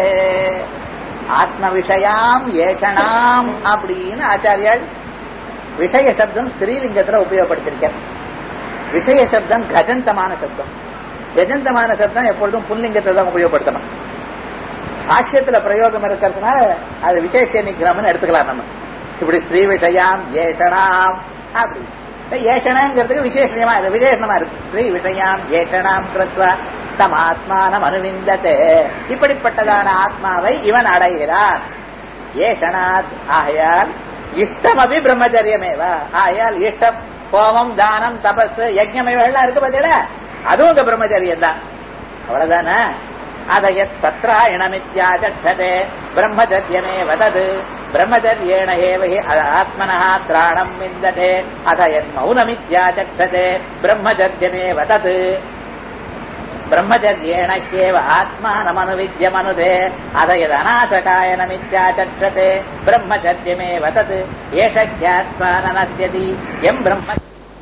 ஆத்ம விஷயாம் ஏஷனாம் அப்படின்னு ஆச்சாரியால் விஷய சப்தம் ஸ்திரீலிங்கத்துல உபயோகப்படுத்திருக்கார் விஷய சப்தம் கஜந்தமான சப்தம் கஜந்தமான சப்தம் எப்பொழுதும் புல்லிங்கத்தை தான் உபயோகப்படுத்தணும் பாஷ்யத்துல பிரயோகம் இருக்கிறதுனால அது விசேஷ நிகிரமம் எடுத்துக்கலாம் நம்ம இப்படி ஸ்ரீ விஷயாம் ஏஷனாம் அப்படி ஏஷனங்கிறதுக்கு விசேஷமா இது விசேஷமா இருக்கு ஸ்ரீ விஷயாம் ஏஷனாம் கிருத்வா தம் ஆத்மானம் அனுவிந்ததே இப்படிப்பட்டதான ஆத்மாவை இவன் அடைகிறான் ஏஷனாத் ஆகையால் இஷ்டமபி பிரம்மச்சரியமேவா ஆகையால் இஷ்டம் கோமம் தானம் தபஸ் யஜ்யம் இவைகள்லாம் இருக்கு பார்த்தீங்களா அதுவும் இந்த பிரம்மச்சரியம் தான் அவ்வளவுதானே அதயத் சத்ராயணமித்யாச்சே பிரம்மச்சரியமே வதது பிரம்மச்சரியேண ஏவகி ஆத்மனா திராணம் விந்ததே அத என் மௌனமித்யாச்சே பிரம்மச்சரியமே வதது பிரம்மச்சரியேணக்கேவ ஆத்மானமனுவித்யமனுதே அத யதநாசகாயனமித்யாச்சக்ஷதே பிரம்மச்சரியமேவ தத் ஏஷ ஜாத்மா நனஸ்யதி எம் பிரம்ம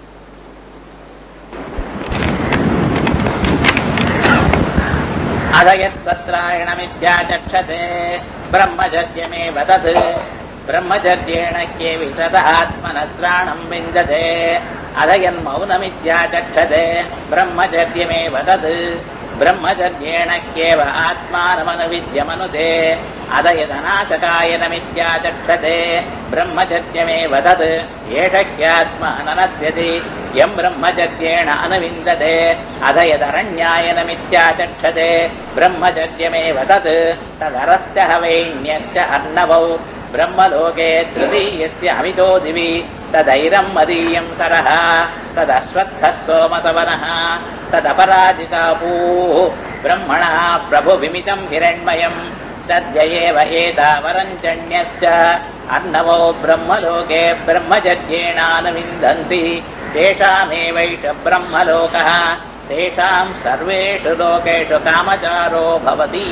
अथ यत्सत्रायणमित्याचक्षते ब्रह्मचर्यमेव तत् ब्रह्मचर्येण केविशत आत्मनस्राणम् विन्दते अथ यन्मौनमित्याचक्षते ब्रह्मचर्यमेव तत् ब्रह्मचर्येण केव आत्मानमनुविद्यमनुते अथ यदनाशकायनमित्याचक्षते ब्रह्मचर्यमेव तत् एष ह्यात्माननस्यति यम् ब्रह्मचर्येण अनुविन्दते अथ यदरण्यायनमित्याचक्षते ब्रह्मचर्यमेव तत् तदरश्च हवैन्यश्च अर्णवौ ब्रह्मलोके तृतीयस्य अमितो दिवि तदैरम् मदीयम् सरः तदश्वत्थः सोमसवनः तदपराजितापूः ब्रह्मणः प्रभुविमितम् हिरण्मयम् तद्य एव एतावरञ्चण्यश्च अर्णवो ब्रह्मलोके ब्रह्मचर्येणानुविन्दन्ति तेषामेवैष ब्रह्मलोकः तेषाम् सर्वेषु लोकेषु कामचारो भवति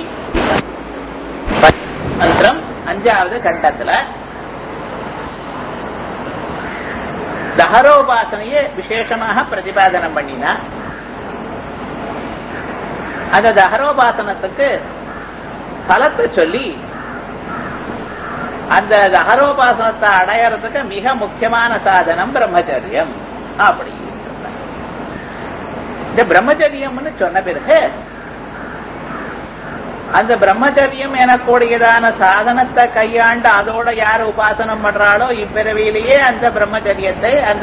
மந்திரம் அஞ்சாவது கண்டத்துல தஹரோபாசனையை விசேஷமாக பிரதிபாதனம் பண்ணினா அந்த தஹரோபாசனத்துக்கு பலத்தை சொல்லி அந்த தஹரோபாசனத்தை அடையறதுக்கு மிக முக்கியமான சாதனம் பிரம்மச்சரியம் அப்படி இந்த பிரம்மச்சரியம்னு சொன்ன பிறகு அந்த பிரம்மச்சரியம் எனக்கூடியதான சாதனத்தை கையாண்டு அதோட யார் உபாசனம் பண்றாளோ இப்பிறவியிலேயே அந்த பிரம்மச்சரியத்தை அந்த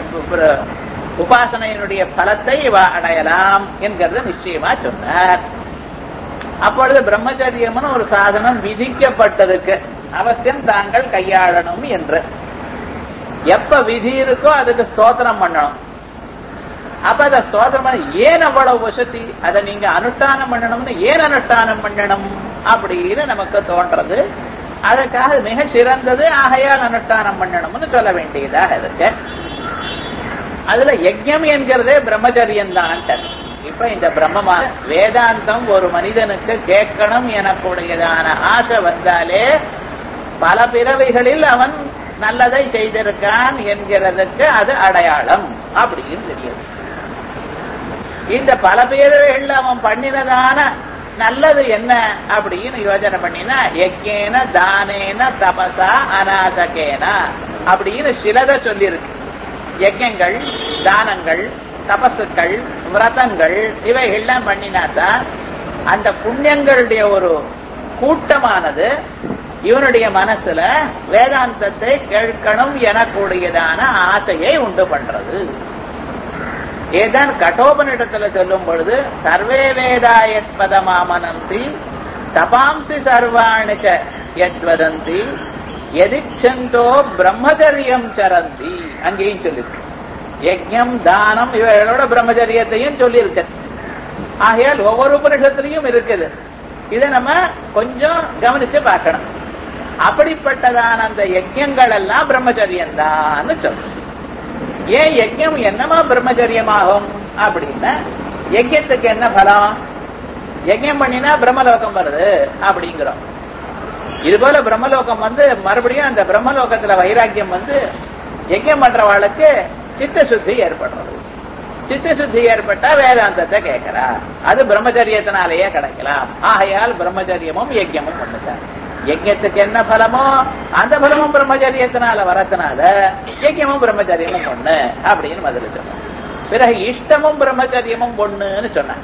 உபாசனையினுடைய பலத்தை அடையலாம் என்கிறத நிச்சயமா சொன்னார் அப்பொழுது பிரம்மச்சரியம்னு ஒரு சாதனம் விதிக்கப்பட்டதுக்கு அவசியம் தாங்கள் கையாளணும் என்று எப்ப விதி இருக்கோ அதுக்கு ஸ்தோத்திரம் பண்ணணும் அப்ப அத ஸ்தோத்திரம் ஏன் அவ்வளவு வசதி அதை நீங்க அனுஷ்டானம் பண்ணணும்னு ஏன் அனுஷ்டானம் பண்ணணும் அப்படின்னு நமக்கு தோன்றது அதுக்காக மிக சிறந்தது ஆகையால் அனுஷ்டானம் பண்ணணும்னு சொல்ல வேண்டியதாக இருக்கு அதுல யஜ்யம் என்கிறதே பிரம்மச்சரியம் தான் இப்ப இந்த பிரம்மமான வேதாந்தம் ஒரு மனிதனுக்கு கேட்கணும் எனக்கூடியதான ஆசை வந்தாலே பல பிறவைகளில் அவன் நல்லதை செய்திருக்கான் என்கிறதுக்கு அது அடையாளம் அப்படின்னு தெரியுது இந்த பல பேர்கள் அவன் பண்ணினதான நல்லது என்ன அப்படின்னு யோஜனை பண்ணினா யஜ்யேன தானேன தபசா அநாசகேன அப்படின்னு சிலத சொல்லியிருக்கு யஜ்யங்கள் தானங்கள் தபசுக்கள் விரதங்கள் இவைகள்லாம் பண்ணினாதான் அந்த புண்ணியங்களுடைய ஒரு கூட்டமானது இவனுடைய மனசுல வேதாந்தத்தை கேட்கணும் எனக்கூடியதான ஆசையை உண்டு பண்றது ஏதான் கட்டோபனிடத்துல சொல்லும் பொழுது சர்வே வேதாயத் பதமாமனந்தி தபாம்சி சர்வாணிச்ச யத்வதந்தி எதிச்சந்தோ பிரம்மச்சரியம் சரந்தி அங்கேயும் சொல்லிருக்கு யஜ்யம் தானம் இவைகளோட பிரம்மச்சரியத்தையும் சொல்லியிருக்கு ஆகையால் ஒவ்வொரு உபனிஷத்துலையும் இருக்குது இதை நம்ம கொஞ்சம் கவனிச்சு பார்க்கணும் அப்படிப்பட்டதான அந்த யஜ்யங்கள் எல்லாம் பிரம்மச்சரியம் தான் சொல்றது ஏன் யஜ்யம் என்னமா பிரம்மச்சரியமாகும் அப்படின்னா யஜ்யத்துக்கு என்ன பலம் யஜ்யம் பண்ணினா பிரம்மலோகம் வருது அப்படிங்கிறோம் இது போல பிரம்மலோகம் வந்து மறுபடியும் அந்த பிரம்மலோகத்துல வைராக்கியம் வந்து யஜ்யம் பண்றவாளுக்கு சித்த சுத்தி ஏற்படுறது சித்த சுத்தி ஏற்பட்டா வேதாந்தத்தை கேட்கிறா அது பிரம்மச்சரியத்தினாலேயே கிடைக்கலாம் ஆகையால் பிரம்மச்சரியமும் யஜ்யமும் ஒண்ணுதான் யஜ்யத்துக்கு என்ன பலமோ அந்த பலமும் பிரம்மச்சரியத்தினால வரதுனால யஜ்யமும் பிரம்மச்சரியமும் ஒண்ணு அப்படின்னு பதில் சொன்னாங்க பிறகு இஷ்டமும் பிரம்மச்சரியமும் ஒண்ணுன்னு சொன்னாங்க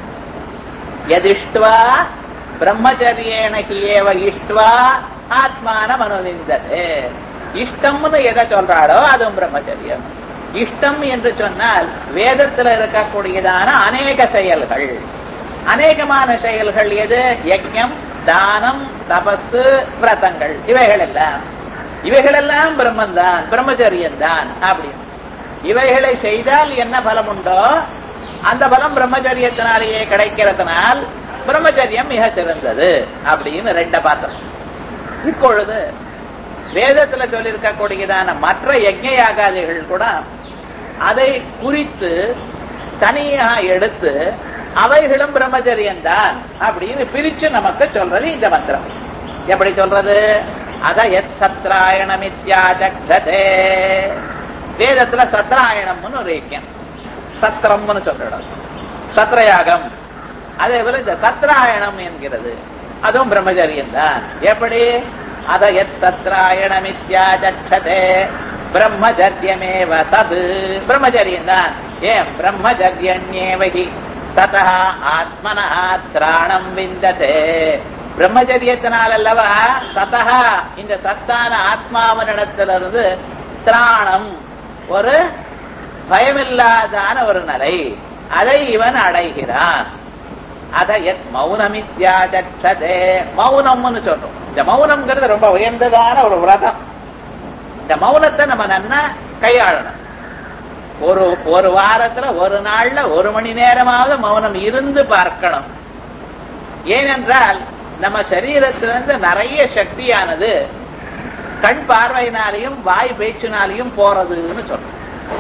எதிஷ்டுவா பிரம்மச்சரியேன ஏவ இஷ்டுவா ஆத்மான மனோவிந்தது இஷ்டம்னு எதை சொல்றாளோ அதுவும் பிரம்மச்சரியம் இஷ்டம் என்று சொன்னால் வேதத்துல இருக்கக்கூடியதான அநேக செயல்கள் அநேகமான செயல்கள் எது யஜ்யம் தானம் தபசு விரதங்கள் இவைகள் எல்லாம் இவைகள் எல்லாம் பிரம்மன் தான் பிரம்மச்சரியம் தான் அப்படி இவைகளை செய்தால் என்ன பலம் உண்டோ அந்த பலம் பிரம்மச்சரியத்தினாலேயே கிடைக்கிறதுனால் பிரம்மச்சரியம் மிக சிறந்தது அப்படின்னு ரெண்ட பாத்திரம் இப்பொழுது வேதத்துல சொல்லியிருக்கக்கூடியதான மற்ற யஜ்ய யாகாதிகள் கூட அதை குறித்து தனியாக எடுத்து அவைகளும் பிரம்மச்சரியம் தான் அப்படின்னு பிரிச்சு நமக்கு சொல்றது இந்த மந்திரம் எப்படி சொல்றது அத எத் சத்ராயணமித்யாஜக்ததே வேதத்துல சத்ராயணம்னு ஒரு இயக்கம் சத்திரம்னு சொல்லிடும் சத்ரயாகம் அதே போல இந்த சத்ராயணம் என்கிறது அதுவும் பிரம்மச்சரியம் தான் எப்படி அத எத் சத்ராயணமித்யாஜக்ததே பிரம்மச்சரியமேவ தது பிரம்மச்சரியம் தான் ஏன் பிரம்மச்சரியன்யேவகி சதா ஆத்மனா திராணம் விந்ததே பிரம்மச்சரியத்தினால் அல்லவா சதா இந்த சத்தான ஆத்மாவனிடத்திலிருந்து திராணம் ஒரு பயமில்லாதான ஒரு நிலை அதை இவன் அடைகிறான் அதை எத் மௌனமித்யாதே மௌனம்னு சொல்றோம் இந்த மௌனம்ங்கிறது ரொம்ப உயர்ந்ததான ஒரு விரதம் இந்த மௌனத்தை நம்ம நன்னா கையாளணும் ஒரு ஒரு வாரத்துல ஒரு நாள்ல ஒரு மணி நேரமாவது மௌனம் இருந்து பார்க்கணும் ஏனென்றால் நம்ம சரீரத்திலிருந்து நிறைய சக்தியானது கண் பார்வையினாலையும் வாய் பேச்சினாலையும் போறதுன்னு சொல்றோம்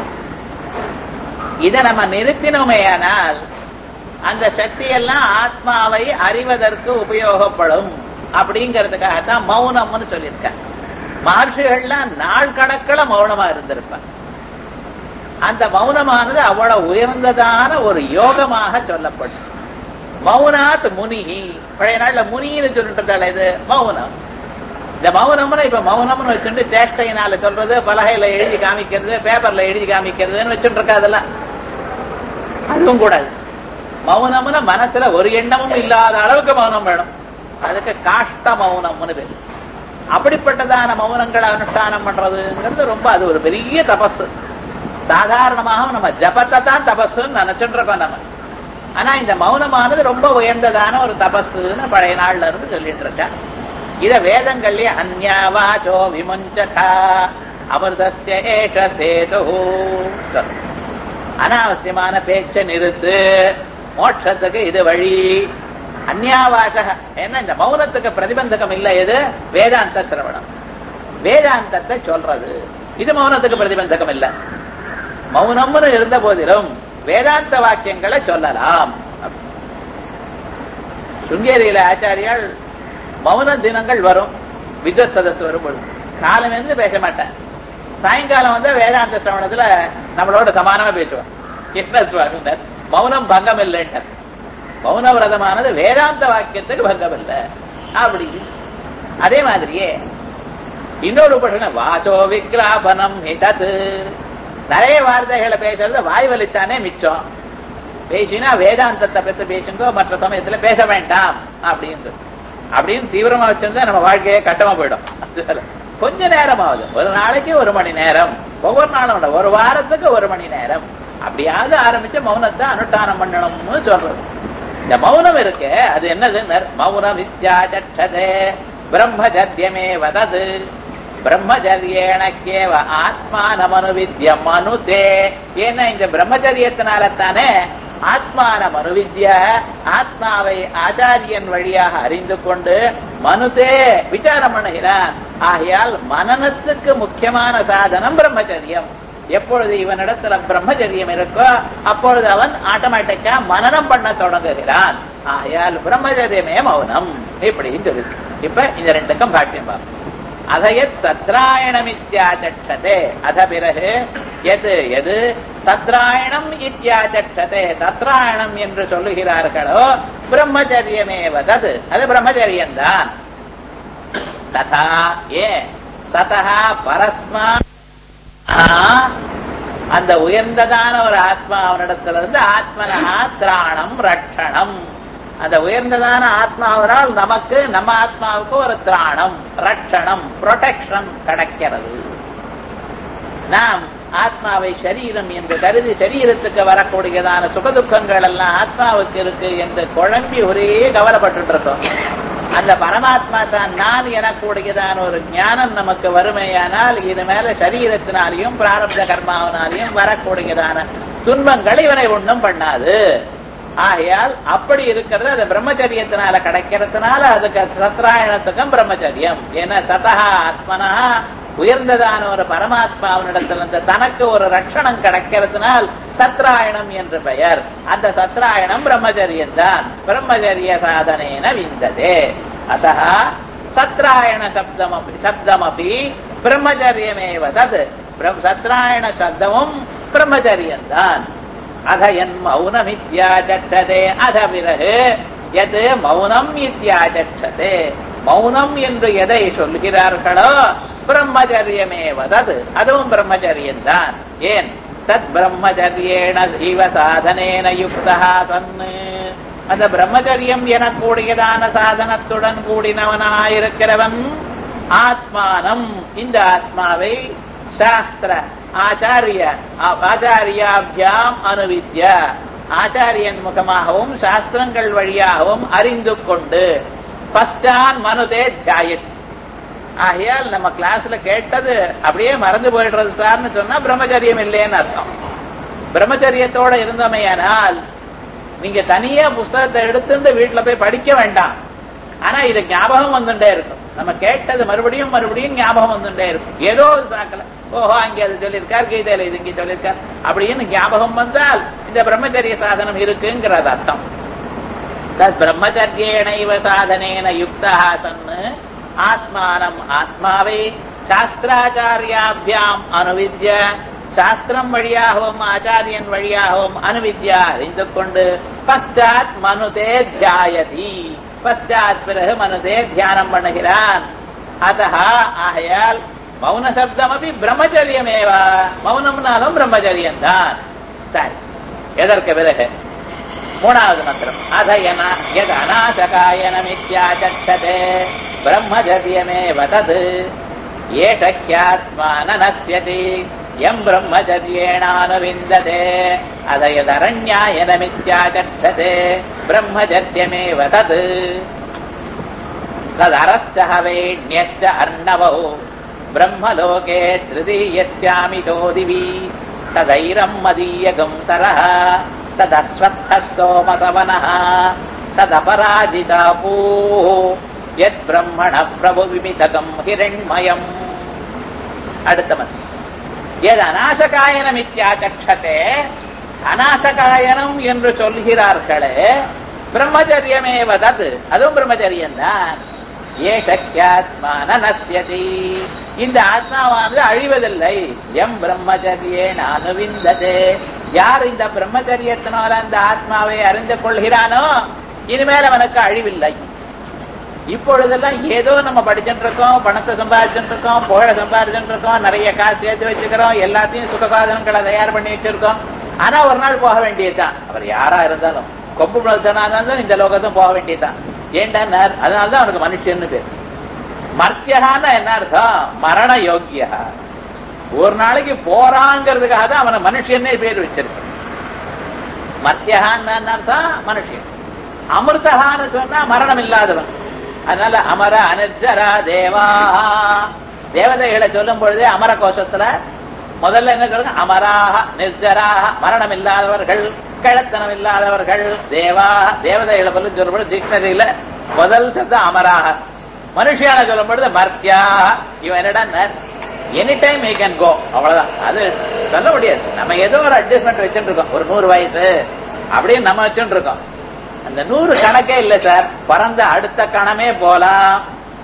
இதை நம்ம நிறுத்தினோமேயானால் அந்த சக்தியெல்லாம் ஆத்மாவை அறிவதற்கு உபயோகப்படும் அப்படிங்கிறதுக்காகத்தான் மௌனம்னு சொல்லியிருக்க மகர்ஷிகள்லாம் நாள் கணக்கில் மௌனமா இருந்திருப்பாங்க அந்த மௌனமானது அவ்வளவு உயர்ந்ததான ஒரு யோகமாக சொல்லப்படும் மௌனாத் முனிகி பழைய நாள்ல முனின்னு சொல்லிட்டு இருந்தால இது மௌனம் இந்த மௌனம்னு இப்ப மௌனம்னு வச்சுட்டு சேஷ்டையினால சொல்றது பலகையில எழுதி காமிக்கிறது பேப்பர்ல எழுதி காமிக்கிறதுன்னு வச்சுட்டு இருக்கா அதெல்லாம் அதுவும் கூடாது மௌனம்னு மனசுல ஒரு எண்ணமும் இல்லாத அளவுக்கு மௌனம் வேணும் அதுக்கு காஷ்ட மௌனம்னு பேரு அப்படிப்பட்டதான மௌனங்களை அனுஷ்டானம் பண்றதுங்கிறது ரொம்ப அது ஒரு பெரிய தபஸ் சாதாரணமாக நம்ம ஜபத்தை தான் தபஸ்ன்னு நினைச்சுட்டு இருக்கோம் நம்ம ஆனா இந்த மௌனமானது ரொம்ப உயர்ந்ததான ஒரு தபஸ்ன்னு பழைய நாள்ல இருந்து சொல்லிட்டு இருக்கா இத வேதங்கள்லயே அந்யாவாச்சோ விமுஞ்சகா அமிர்தஸ்ய ஏஷ சேது அனாவசியமான பேச்ச நிறுத்து மோட்சத்துக்கு இது வழி அந்யாவாசக என்ன இந்த மௌனத்துக்கு பிரதிபந்தகம் இல்ல எது வேதாந்த சிரவணம் வேதாந்தத்தை சொல்றது இது மௌனத்துக்கு பிரதிபந்தகம் இல்ல மௌனம்னு இருந்த போதிலும் வேதாந்த வாக்கியங்களை சொல்லலாம் சுங்கேரியில ஆச்சாரியால் மௌன தினங்கள் வரும் வித்வத் சதஸ் வரும்பொழுது காலம் இருந்து பேச மாட்டேன் சாயங்காலம் வந்து வேதாந்த சிரவணத்துல நம்மளோட சமானமா பேசுவான் என்ன சுவாமி மௌனம் பங்கம் இல்லைன்றார் மௌன விரதமானது வேதாந்த வாக்கியத்துக்கு பங்கம் இல்லை அப்படி அதே மாதிரியே இன்னொரு பிரச்சனை வாசோ விக்லாபனம் ஹிதத்து நிறைய வார்த்தைகளை பேசுறது வாய் வலித்தானே மிச்சம் பேசினா வேதாந்தத்தை பத்தி பேசுங்க மற்ற சமயத்துல பேச வேண்டாம் அப்படின்னு அப்படின்னு தீவிரமா வச்சிருந்தா நம்ம வாழ்க்கையே கட்டமா போயிடும் கொஞ்ச நேரமாவது ஒரு நாளைக்கு ஒரு மணி நேரம் ஒவ்வொரு நாளும் ஒரு வாரத்துக்கு ஒரு மணி நேரம் அப்படியாவது ஆரம்பிச்சு மௌனத்தை அனுஷ்டானம் பண்ணணும்னு சொல்றது இந்த மௌனம் இருக்கு அது என்னது மௌனம் வித்யாச்சதே பிரம்மச்சரியமே வதது பிரம்மச்சரியேனக்கேவ ஆத்மானமனு வித்யம் மனுதே ஏன்னா இந்த பிரம்மச்சரியத்தினால தானே ஆத்மான மனுவித்ய ஆத்மாவை ஆச்சாரியன் வழியாக அறிந்து கொண்டு மனுதே விசாரம் பண்ணுகிறான் ஆகையால் மனநத்துக்கு முக்கியமான சாதனம் பிரம்மச்சரியம் எப்பொழுது இவனிடத்துல பிரம்மச்சரியம் இருக்கோ அப்பொழுது அவன் ஆட்டோமேட்டிக்கா மனநம் பண்ண தொடங்குகிறான் ஆகையால் பிரம்மச்சரியமே மௌனம் இப்படின்னு சொல்லுது இப்ப இந்த ரெண்டுக்கும் பாட்டியம் பார்ப்போம் அதையத் சத்ராயணமித்யாச்சே அத பிறகு எது எது சத்ராயணம் இத்தியாச்சே சத்ராயணம் என்று சொல்லுகிறார்களோ பிரம்மச்சரியமே வதது அது பிரம்மச்சரியம் தான் ததா ஏ சதா பரஸ்மா அந்த உயர்ந்ததான ஒரு ஆத்மா அவனிடத்துல இருந்து ஆத்மனா திராணம் ரட்சணம் அந்த உயர்ந்ததான ஆத்மாவரால் நமக்கு நம்ம ஆத்மாவுக்கு ஒரு திராணம் ரட்சணம் புரொடெக்ஷன் கிடைக்கிறது நாம் ஆத்மாவை சரீரம் என்று கருதி சரீரத்துக்கு வரக்கூடியதான சுகதுக்கங்கள் எல்லாம் ஆத்மாவுக்கு இருக்கு என்று குழம்பி ஒரே கவலைப்பட்டு இருக்கோம் அந்த பரமாத்மா தான் நான் எனக்கூடியதான ஒரு ஞானம் நமக்கு வறுமையானால் இது மேல சரீரத்தினாலையும் பிராரப்த கர்மாவினாலையும் வரக்கூடியதான துன்பங்கள் இவனை ஒன்றும் பண்ணாது ஆகையால் அப்படி இருக்கிறது அது பிரம்மச்சரியத்தினால கிடைக்கிறதுனால அதுக்கு சத்ராயணத்துக்கும் பிரம்மச்சரியம் ஏன்னா சதா ஆத்மனா உயர்ந்ததான ஒரு பரமாத்மாவினிடத்திலிருந்து தனக்கு ஒரு ரட்சணம் கிடைக்கிறதுனால் சத்ராயணம் என்று பெயர் அந்த சத்ராயணம் பிரம்மச்சரியம் தான் பிரம்மச்சரிய சாதனேன விந்ததே அத்த சத்ராயண சப்தமபி சப்தமபி பிரம்மச்சரியமேவ தத் பிரம்- சத்ராயண சப்தமும் பிரம்மச்சரியம் தான் அத என் மௌனம் இத்தியாச்சதே அத பிறகு எது மௌனம் இத்தியாச்சதே மௌனம் என்று எதை சொல்கிறார்களோ பிரம்மச்சரியமே வதது அதுவும் பிரம்மச்சரியம் தான் ஏன் தத் பிரம்மச்சரியேன ஜீவ சாதனேன யுக்தா சன்னு அந்த பிரம்மச்சரியம் எனக்கூடியதான சாதனத்துடன் கூடினவனாயிருக்கிறவன் ஆத்மானம் இந்த ஆத்மாவை சாஸ்திர ஆச்சாரிய ஆச்சாரியாபியாம் அனுவித்ய ஆச்சாரியன் முகமாகவும் சாஸ்திரங்கள் வழியாகவும் அறிந்து கொண்டு பஸ்டான் மனுதே தியாயத் ஆகையால் நம்ம கிளாஸ்ல கேட்டது அப்படியே மறந்து போயிடுறது சார்னு சொன்னா பிரம்மச்சரியம் இல்லைன்னு அர்த்தம் பிரம்மச்சரியத்தோட இருந்தோமையானால் நீங்க தனியா புஸ்தகத்தை எடுத்துட்டு வீட்டுல போய் படிக்க வேண்டாம் ஆனா இது ஞாபகம் வந்துட்டே இருக்கும் நம்ம கேட்டது மறுபடியும் மறுபடியும் ஞாபகம் வந்துட்டே இருக்கும் ஏதோ ஒரு சாக்கல ஓஹோ அங்க அது சொல்லியிருக்கார் கீதையில இது இங்க சொல்லியிருக்கார் அப்படின்னு ஞாபகம் வந்தால் இந்த பிரம்மச்சரிய சாதனம் இருக்குங்கிறது அர்த்தம் தத் பிரம்மச்சரியேனைவ சாதனேன யுக்தா சன்னு ஆத்மானம் ஆத்மாவை சாஸ்திராச்சாரியாபியாம் அனுவித்ய சாஸ்திரம் வழியாகவும் ஆச்சாரியன் வழியாகவும் அனுவித்யா அறிந்து கொண்டு பశ్చాத் மனுதே தியாயதி பశ్చాத் பிறகு மனுதே தியானம் பண்ணுகிறான் அத்தः ஆகையால் மௌன சப்தம் அப்படி பிரம்மச்சரியமேவா மௌனம்னாலும் பிரம்மச்சரியம் தான் சரி எதற்கு பிறகு மூணாவது மந்திரம் அத எது அநாசகாயனமித்யாச்சதே பிரம்மச்சரியமேவ தத் ஏஷக்கியாத்மான நஸ்யதி எம் பிரம்மச்சரியேணானுவிந்ததே அத எதரண்யாயனமித்யாச்சதே பிரம்மச்சரியமேவ தத் तदरश्च हवेण्यश्च अर्णवौ ब्रह्मलोके तृतीयस्यामितो दिवि तदैरम् मदीयगम् सरः तदश्वत्थः सोमसवनः तदपराजिता पूः यद्ब्रह्मणः प्रभुविमितकम् हिरण्मयम् அடுத்த மந்த் எது அநாசகாயனம் இத்தியாச்சதே அநாசகாயனம் என்று சொல்கிறார்களே பிரம்மச்சரியமே வதது அதுவும் பிரம்மச்சரியம் தான் ஏ சக்கியாத்மான நசியதி இந்த ஆத்மாவானது அழிவதில்லை எம் பிரம்மச்சரியே அனுவிந்ததே யார் இந்த பிரம்மச்சரியத்தினால அந்த ஆத்மாவை அறிந்து கொள்கிறானோ இனிமேல் அவனுக்கு அழிவில்லை இப்பொழுதெல்லாம் ஏதோ நம்ம படிச்சுட்டு இருக்கோம் பணத்தை சம்பாதிச்சுட்டு இருக்கோம் புகழ சம்பாதிச்சுட்டு இருக்கோம் நிறைய காசு சேர்த்து வச்சுக்கிறோம் எல்லாத்தையும் சுகசாதனங்களை தயார் பண்ணி வச்சிருக்கோம் ஆனா ஒரு நாள் போக வேண்டியதுதான் அவர் யாரா இருந்தாலும் கொம்பு இருந்தாலும் இந்த லோகத்தும் போக வேண்டியதுதான் ஏன்டா அதனாலதான் அவனுக்கு மனுஷன்னு பேர் மர்த்தியகான்னா என்ன அர்த்தம் மரண யோக்கியா ஒரு நாளைக்கு போறாங்கிறதுக்காக தான் அவனை மனுஷன்னே பேர் வச்சிருக்கு மர்த்தியகான்னு என்ன அர்த்தம் மனுஷன் அமிர்தகான்னு சொன்னா மரணம் இல்லாதவன் அதனால அமர அனிர்ஜரா தேவா தேவதைகளை சொல்லும் பொழுதே அமர கோஷத்துல முதல்ல என்ன சொல்லுங்க அமராக நிர்ஜராக மரணம் இல்லாதவர்கள் கிழத்தனம் இல்லாதவர்கள் தேவா தேவதைகளை பற்றி சொல்லும்போது டிக்ஷனரியில முதல் சப்தம் அமராக மனுஷியான சொல்லும் பொழுது மர்த்தியா இவன் என்னடா any time he can go அவ்வளவுதான் அது சொல்ல முடியாது நம்ம ஏதோ ஒரு அட்ஜஸ்ட்மெண்ட் வச்சுட்டு இருக்கோம் ஒரு நூறு வயசு அப்படின்னு நம்ம வச்சுட்டு இருக்கோம் அந்த நூறு கணக்கே இல்ல சார் பிறந்த அடுத்த கணமே போலாம்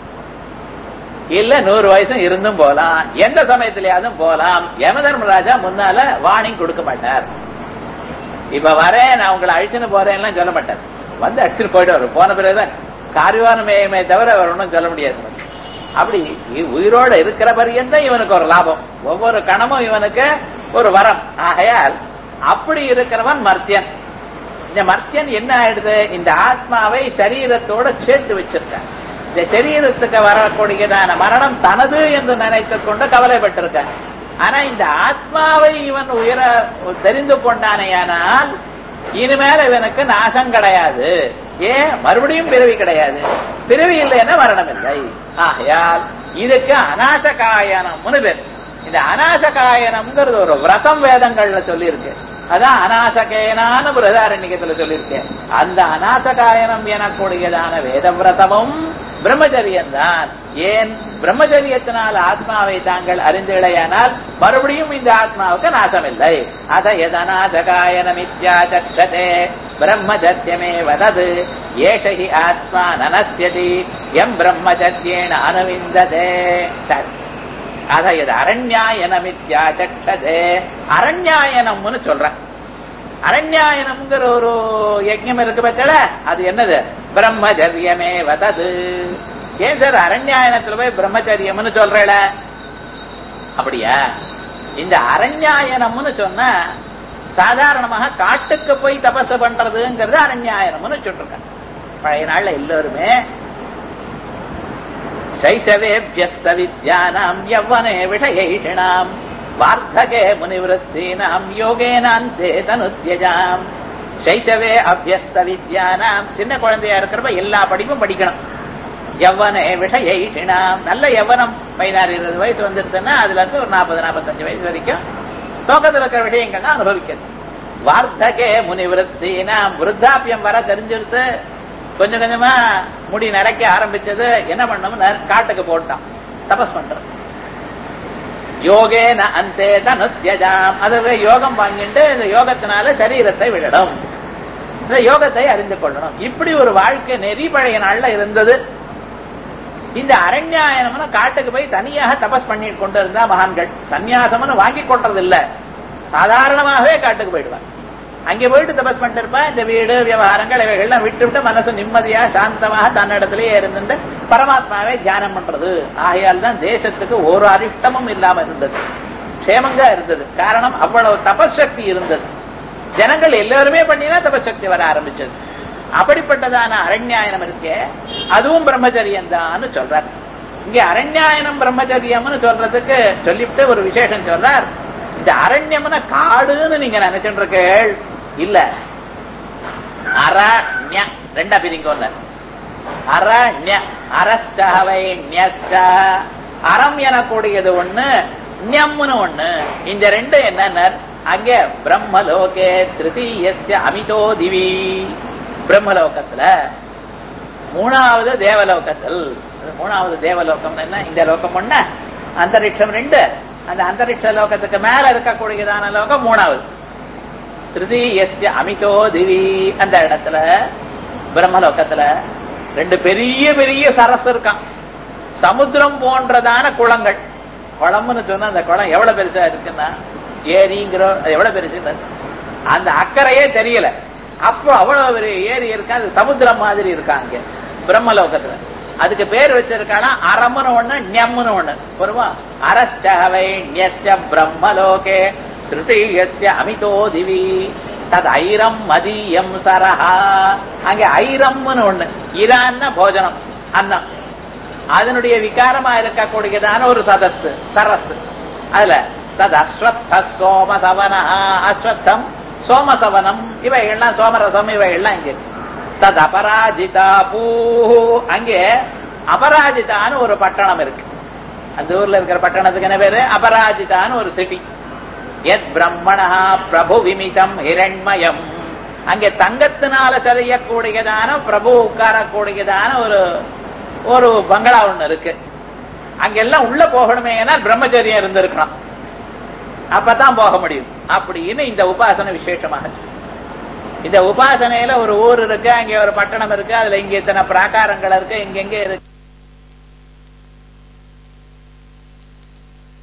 இல்ல நூறு வயசும் இருந்தும் போலாம் எந்த சமயத்திலேயாவது போலாம் யமதர்மராஜா முன்னால வார்னிங் கொடுக்க மாட்டார் இப்ப வரேன் நான் உங்களை அழிச்சுன்னு போறேன்லாம் சொல்ல மாட்டார் வந்து அடிச்சுட்டு போயிட்டு வரும் போன பிறகுதான் காரியவானமேயுமே தவிர அவர் ஒன்றும் சொல்ல முடியாது அப்படி உயிரோட இருக்கிற பரியந்தான் இவனுக்கு ஒரு லாபம் ஒவ்வொரு கணமும் இவனுக்கு ஒரு வரம் ஆகையால் அப்படி இருக்கிறவன் மர்த்தியன் இந்த மர்த்தியன் என்ன ஆயிடுது இந்த ஆத்மாவை சரீரத்தோட சேர்த்து வச்சிருக்க இந்த சரீரத்துக்கு வரக்கூடியதான மரணம் தனது என்று நினைத்துக் கொண்டு கவலைப்பட்டிருக்க ஆனா இந்த ஆத்மாவை இவன் உயர தெரிந்து கொண்டானேயானால் இனிமேல இவனுக்கு நாசம் கிடையாது ஏன் மறுபடியும் பிறவி கிடையாது பிறவி இல்லைன்னா மரணம் இல்லை ஆகையால் இதுக்கு அநாசகாயனம்னு பேர் இந்த அநாசகாயனம்ங்கிறது ஒரு விரதம் வேதங்கள்ல சொல்லியிருக்கு அதான் அநாசகேனான பிரதாரண்யத்துல சொல்லியிருக்கேன் அந்த அநாசகாயனம் எனக்கூடியதான வேத விரதமும் பிரம்மச்சரியம் தான் ஏன் பிரம்மச்சரியத்தினால் ஆத்மாவை தாங்கள் அறிந்தீழையானால் மறுபடியும் இந்த ஆத்மாவுக்கு நாசமில்லை அத எதனாதகாயனமித்யாச்சே பிரம்மச்சரியமே வதது ஏஷகி ஆத்மா நனஸ்யதி எம் பிரம்மச்சரியேன அனுவிந்ததே சரி அத இது அரண்யாயனமித்யாச்சே அரண்யாயனம்னு சொல்றேன் அரண்யாயனம்ங்கிற ஒரு யஜ்யம் இருக்கு பச்சல அது என்னது பிரம்மச்சரியமே வதது ஏன் சார் அரண்யாயனத்துல போய் பிரம்மச்சரியம்னு சொல்றேல அப்படியா இந்த அரண்யாயனம்னு சொன்ன சாதாரணமாக காட்டுக்கு போய் தபசு பண்றதுங்கிறது அரண்யாயனம்னு சொல்லிருக்காங்க பழைய நாள்ல எல்லோருமே சைசவேபியஸ்த வித்யானாம் யவ்வனே விஷயைஷிணாம் வார்த்தகே முனிவருத்தீனாம் யோகேனாந்தே தனுத்யஜாம் சைசவே அபியஸ்த வித்யானாம் சின்ன குழந்தையா இருக்கிறப்ப எல்லா படிப்பும் படிக்கணும் யவ்வனே விஷயைஷிணாம் நல்ல யவனம் பதினாறு இருபது வயசு வந்துருச்சுன்னா அதுல இருந்து ஒரு நாற்பது நாற்பத்தஞ்சு வயசு வரைக்கும் லோகத்தில் இருக்கிற விஷயங்கள்லாம் அனுபவிக்கணும் வார்த்தகே முனிவருத்தீனாம் விருத்தாப்பியம் வர தெரிஞ்சிருத்து கொஞ்சம் கொஞ்சமா முடி நடக்க ஆரம்பிச்சது என்ன பண்ணணும் காட்டுக்கு போட்டான் தபஸ் பண்றது யோகேன அந்தே தனுத்யஜாம் அதுவே யோகம் வாங்கிட்டு இந்த யோகத்தினால சரீரத்தை விடணும் இந்த யோகத்தை அறிந்து கொள்ளணும் இப்படி ஒரு வாழ்க்கை நெறி பழைய நாள்ல இருந்தது இந்த அரண்யாயனம்னு காட்டுக்கு போய் தனியாக தபஸ் பண்ணிட்டு கொண்டு இருந்தா மகான்கள் சன்னியாசம்னு வாங்கி கொண்டது இல்ல சாதாரணமாகவே காட்டுக்கு போயிடுவாங்க அங்கே போயிட்டு தபஸ் பண்ணிட்டு இருப்பா இந்த வீடு விவகாரங்கள் இவைகள்லாம் விட்டு விட்டு மனசு நிம்மதியா சாந்தமாக தன்னிடத்திலேயே இருந்துட்டு பரமாத்மாவே தியானம் பண்றது ஆகையால் தான் தேசத்துக்கு ஒரு அரிஷ்டமும் இல்லாம இருந்தது க்ஷேமங்கா இருந்தது காரணம் அவ்வளவு தபசக்தி இருந்தது ஜனங்கள் எல்லாருமே பண்ணினா தபசக்தி வர ஆரம்பிச்சது அப்படிப்பட்டதான அரண்யாயனம் இருக்கே அதுவும் பிரம்மச்சரியம் தான் சொல்றார் இங்க அரண்யாயனம் பிரம்மச்சரியம்னு சொல்றதுக்கு சொல்லிவிட்டு ஒரு விசேஷம் சொல்றார் இந்த அரண்யம்னா காடுன்னு நீங்க நினைச்சுட்டு இருக்கேள் இல்ல அரண்ய ரெண்டா பிரிங்கோல்ல அரண்ய அரஸ்டவை நியஸ்ட அறம் எனக்கூடியது ஒண்ணு ஞம்னு ஒண்ணு இந்த ரெண்டு என்னன்னா அங்க பிரம்மலோகே திருத்தீயஸ்ய அமிதோ திவி பிரம்மலோகத்துல மூணாவது தேவலோகத்தில் மூணாவது தேவலோகம் என்ன இந்த லோகம் ஒண்ணு அந்தரிக்ஷம் ரெண்டு அந்த அந்தரிக்ஷ லோகத்துக்கு மேல இருக்கக்கூடியதான லோகம் மூணாவது திருதீயஸ்ய அமிதோ திவி அந்த இடத்துல பிரம்மலோகத்துல ரெண்டு பெரிய பெரிய சரஸ் இருக்கான் சமுத்திரம் போன்றதான குளங்கள் குளம்னு சொன்னா அந்த குளம் எவ்வளவு பெருசா இருக்குன்னா ஏரிங்கிற எவ்வளவு பெருசு அந்த அக்கறையே தெரியல அப்போ அவ்வளவு பெரிய ஏரி இருக்கா அது சமுத்திரம் மாதிரி இருக்காங்க பிரம்மலோகத்துல அதுக்கு பேர் வச்சிருக்கானா அறம்னு ஒண்ணு ஞம்னு ஒண்ணு வருமா அரஸ்டவை ஞஸ்ட பிரம்மலோகே திருத்தீயஸ்ய அமிதோ திவி தது ஐரம் மதியம் சரஹா அங்க ஐரம்னு ஒண்ணு இரான்னா போஜனம் அன்னம் அதனுடைய விகாரமா இருக்கக்கூடியதான ஒரு சதஸ் சரஸ் அதுல தது அஸ்வத்த சோமசவன அஸ்வத்தம் சோமசவனம் இவைகள்லாம் சோமரசம் இவைகள்லாம் இங்க தது அபராஜிதா பூ அங்கே அபராஜிதான்னு ஒரு பட்டணம் இருக்கு அந்த ஊர்ல இருக்கிற பட்டணத்துக்கு என்ன பேரு அபராஜிதான்னு ஒரு சிட்டி எத் பிரம்மணா பிரபு விமிதம் ஹிரண்மயம் அங்கே தங்கத்தினால தெரியக்கூடியதான பிரபு உட்காரக்கூடியதான ஒரு ஒரு பங்களா ஒண்ணு இருக்கு அங்கெல்லாம் உள்ள போகணுமே ஏன்னா பிரம்மச்சரியம் இருந்திருக்கணும் அப்பதான் போக முடியும் அப்படின்னு இந்த உபாசனை விசேஷமாக இந்த உபாசனையில ஒரு ஊர் இருக்கு அங்கே ஒரு பட்டணம் இருக்கு அதுல இங்க இத்தனை பிராகாரங்கள் இருக்கு இங்க இங்க இருக்கு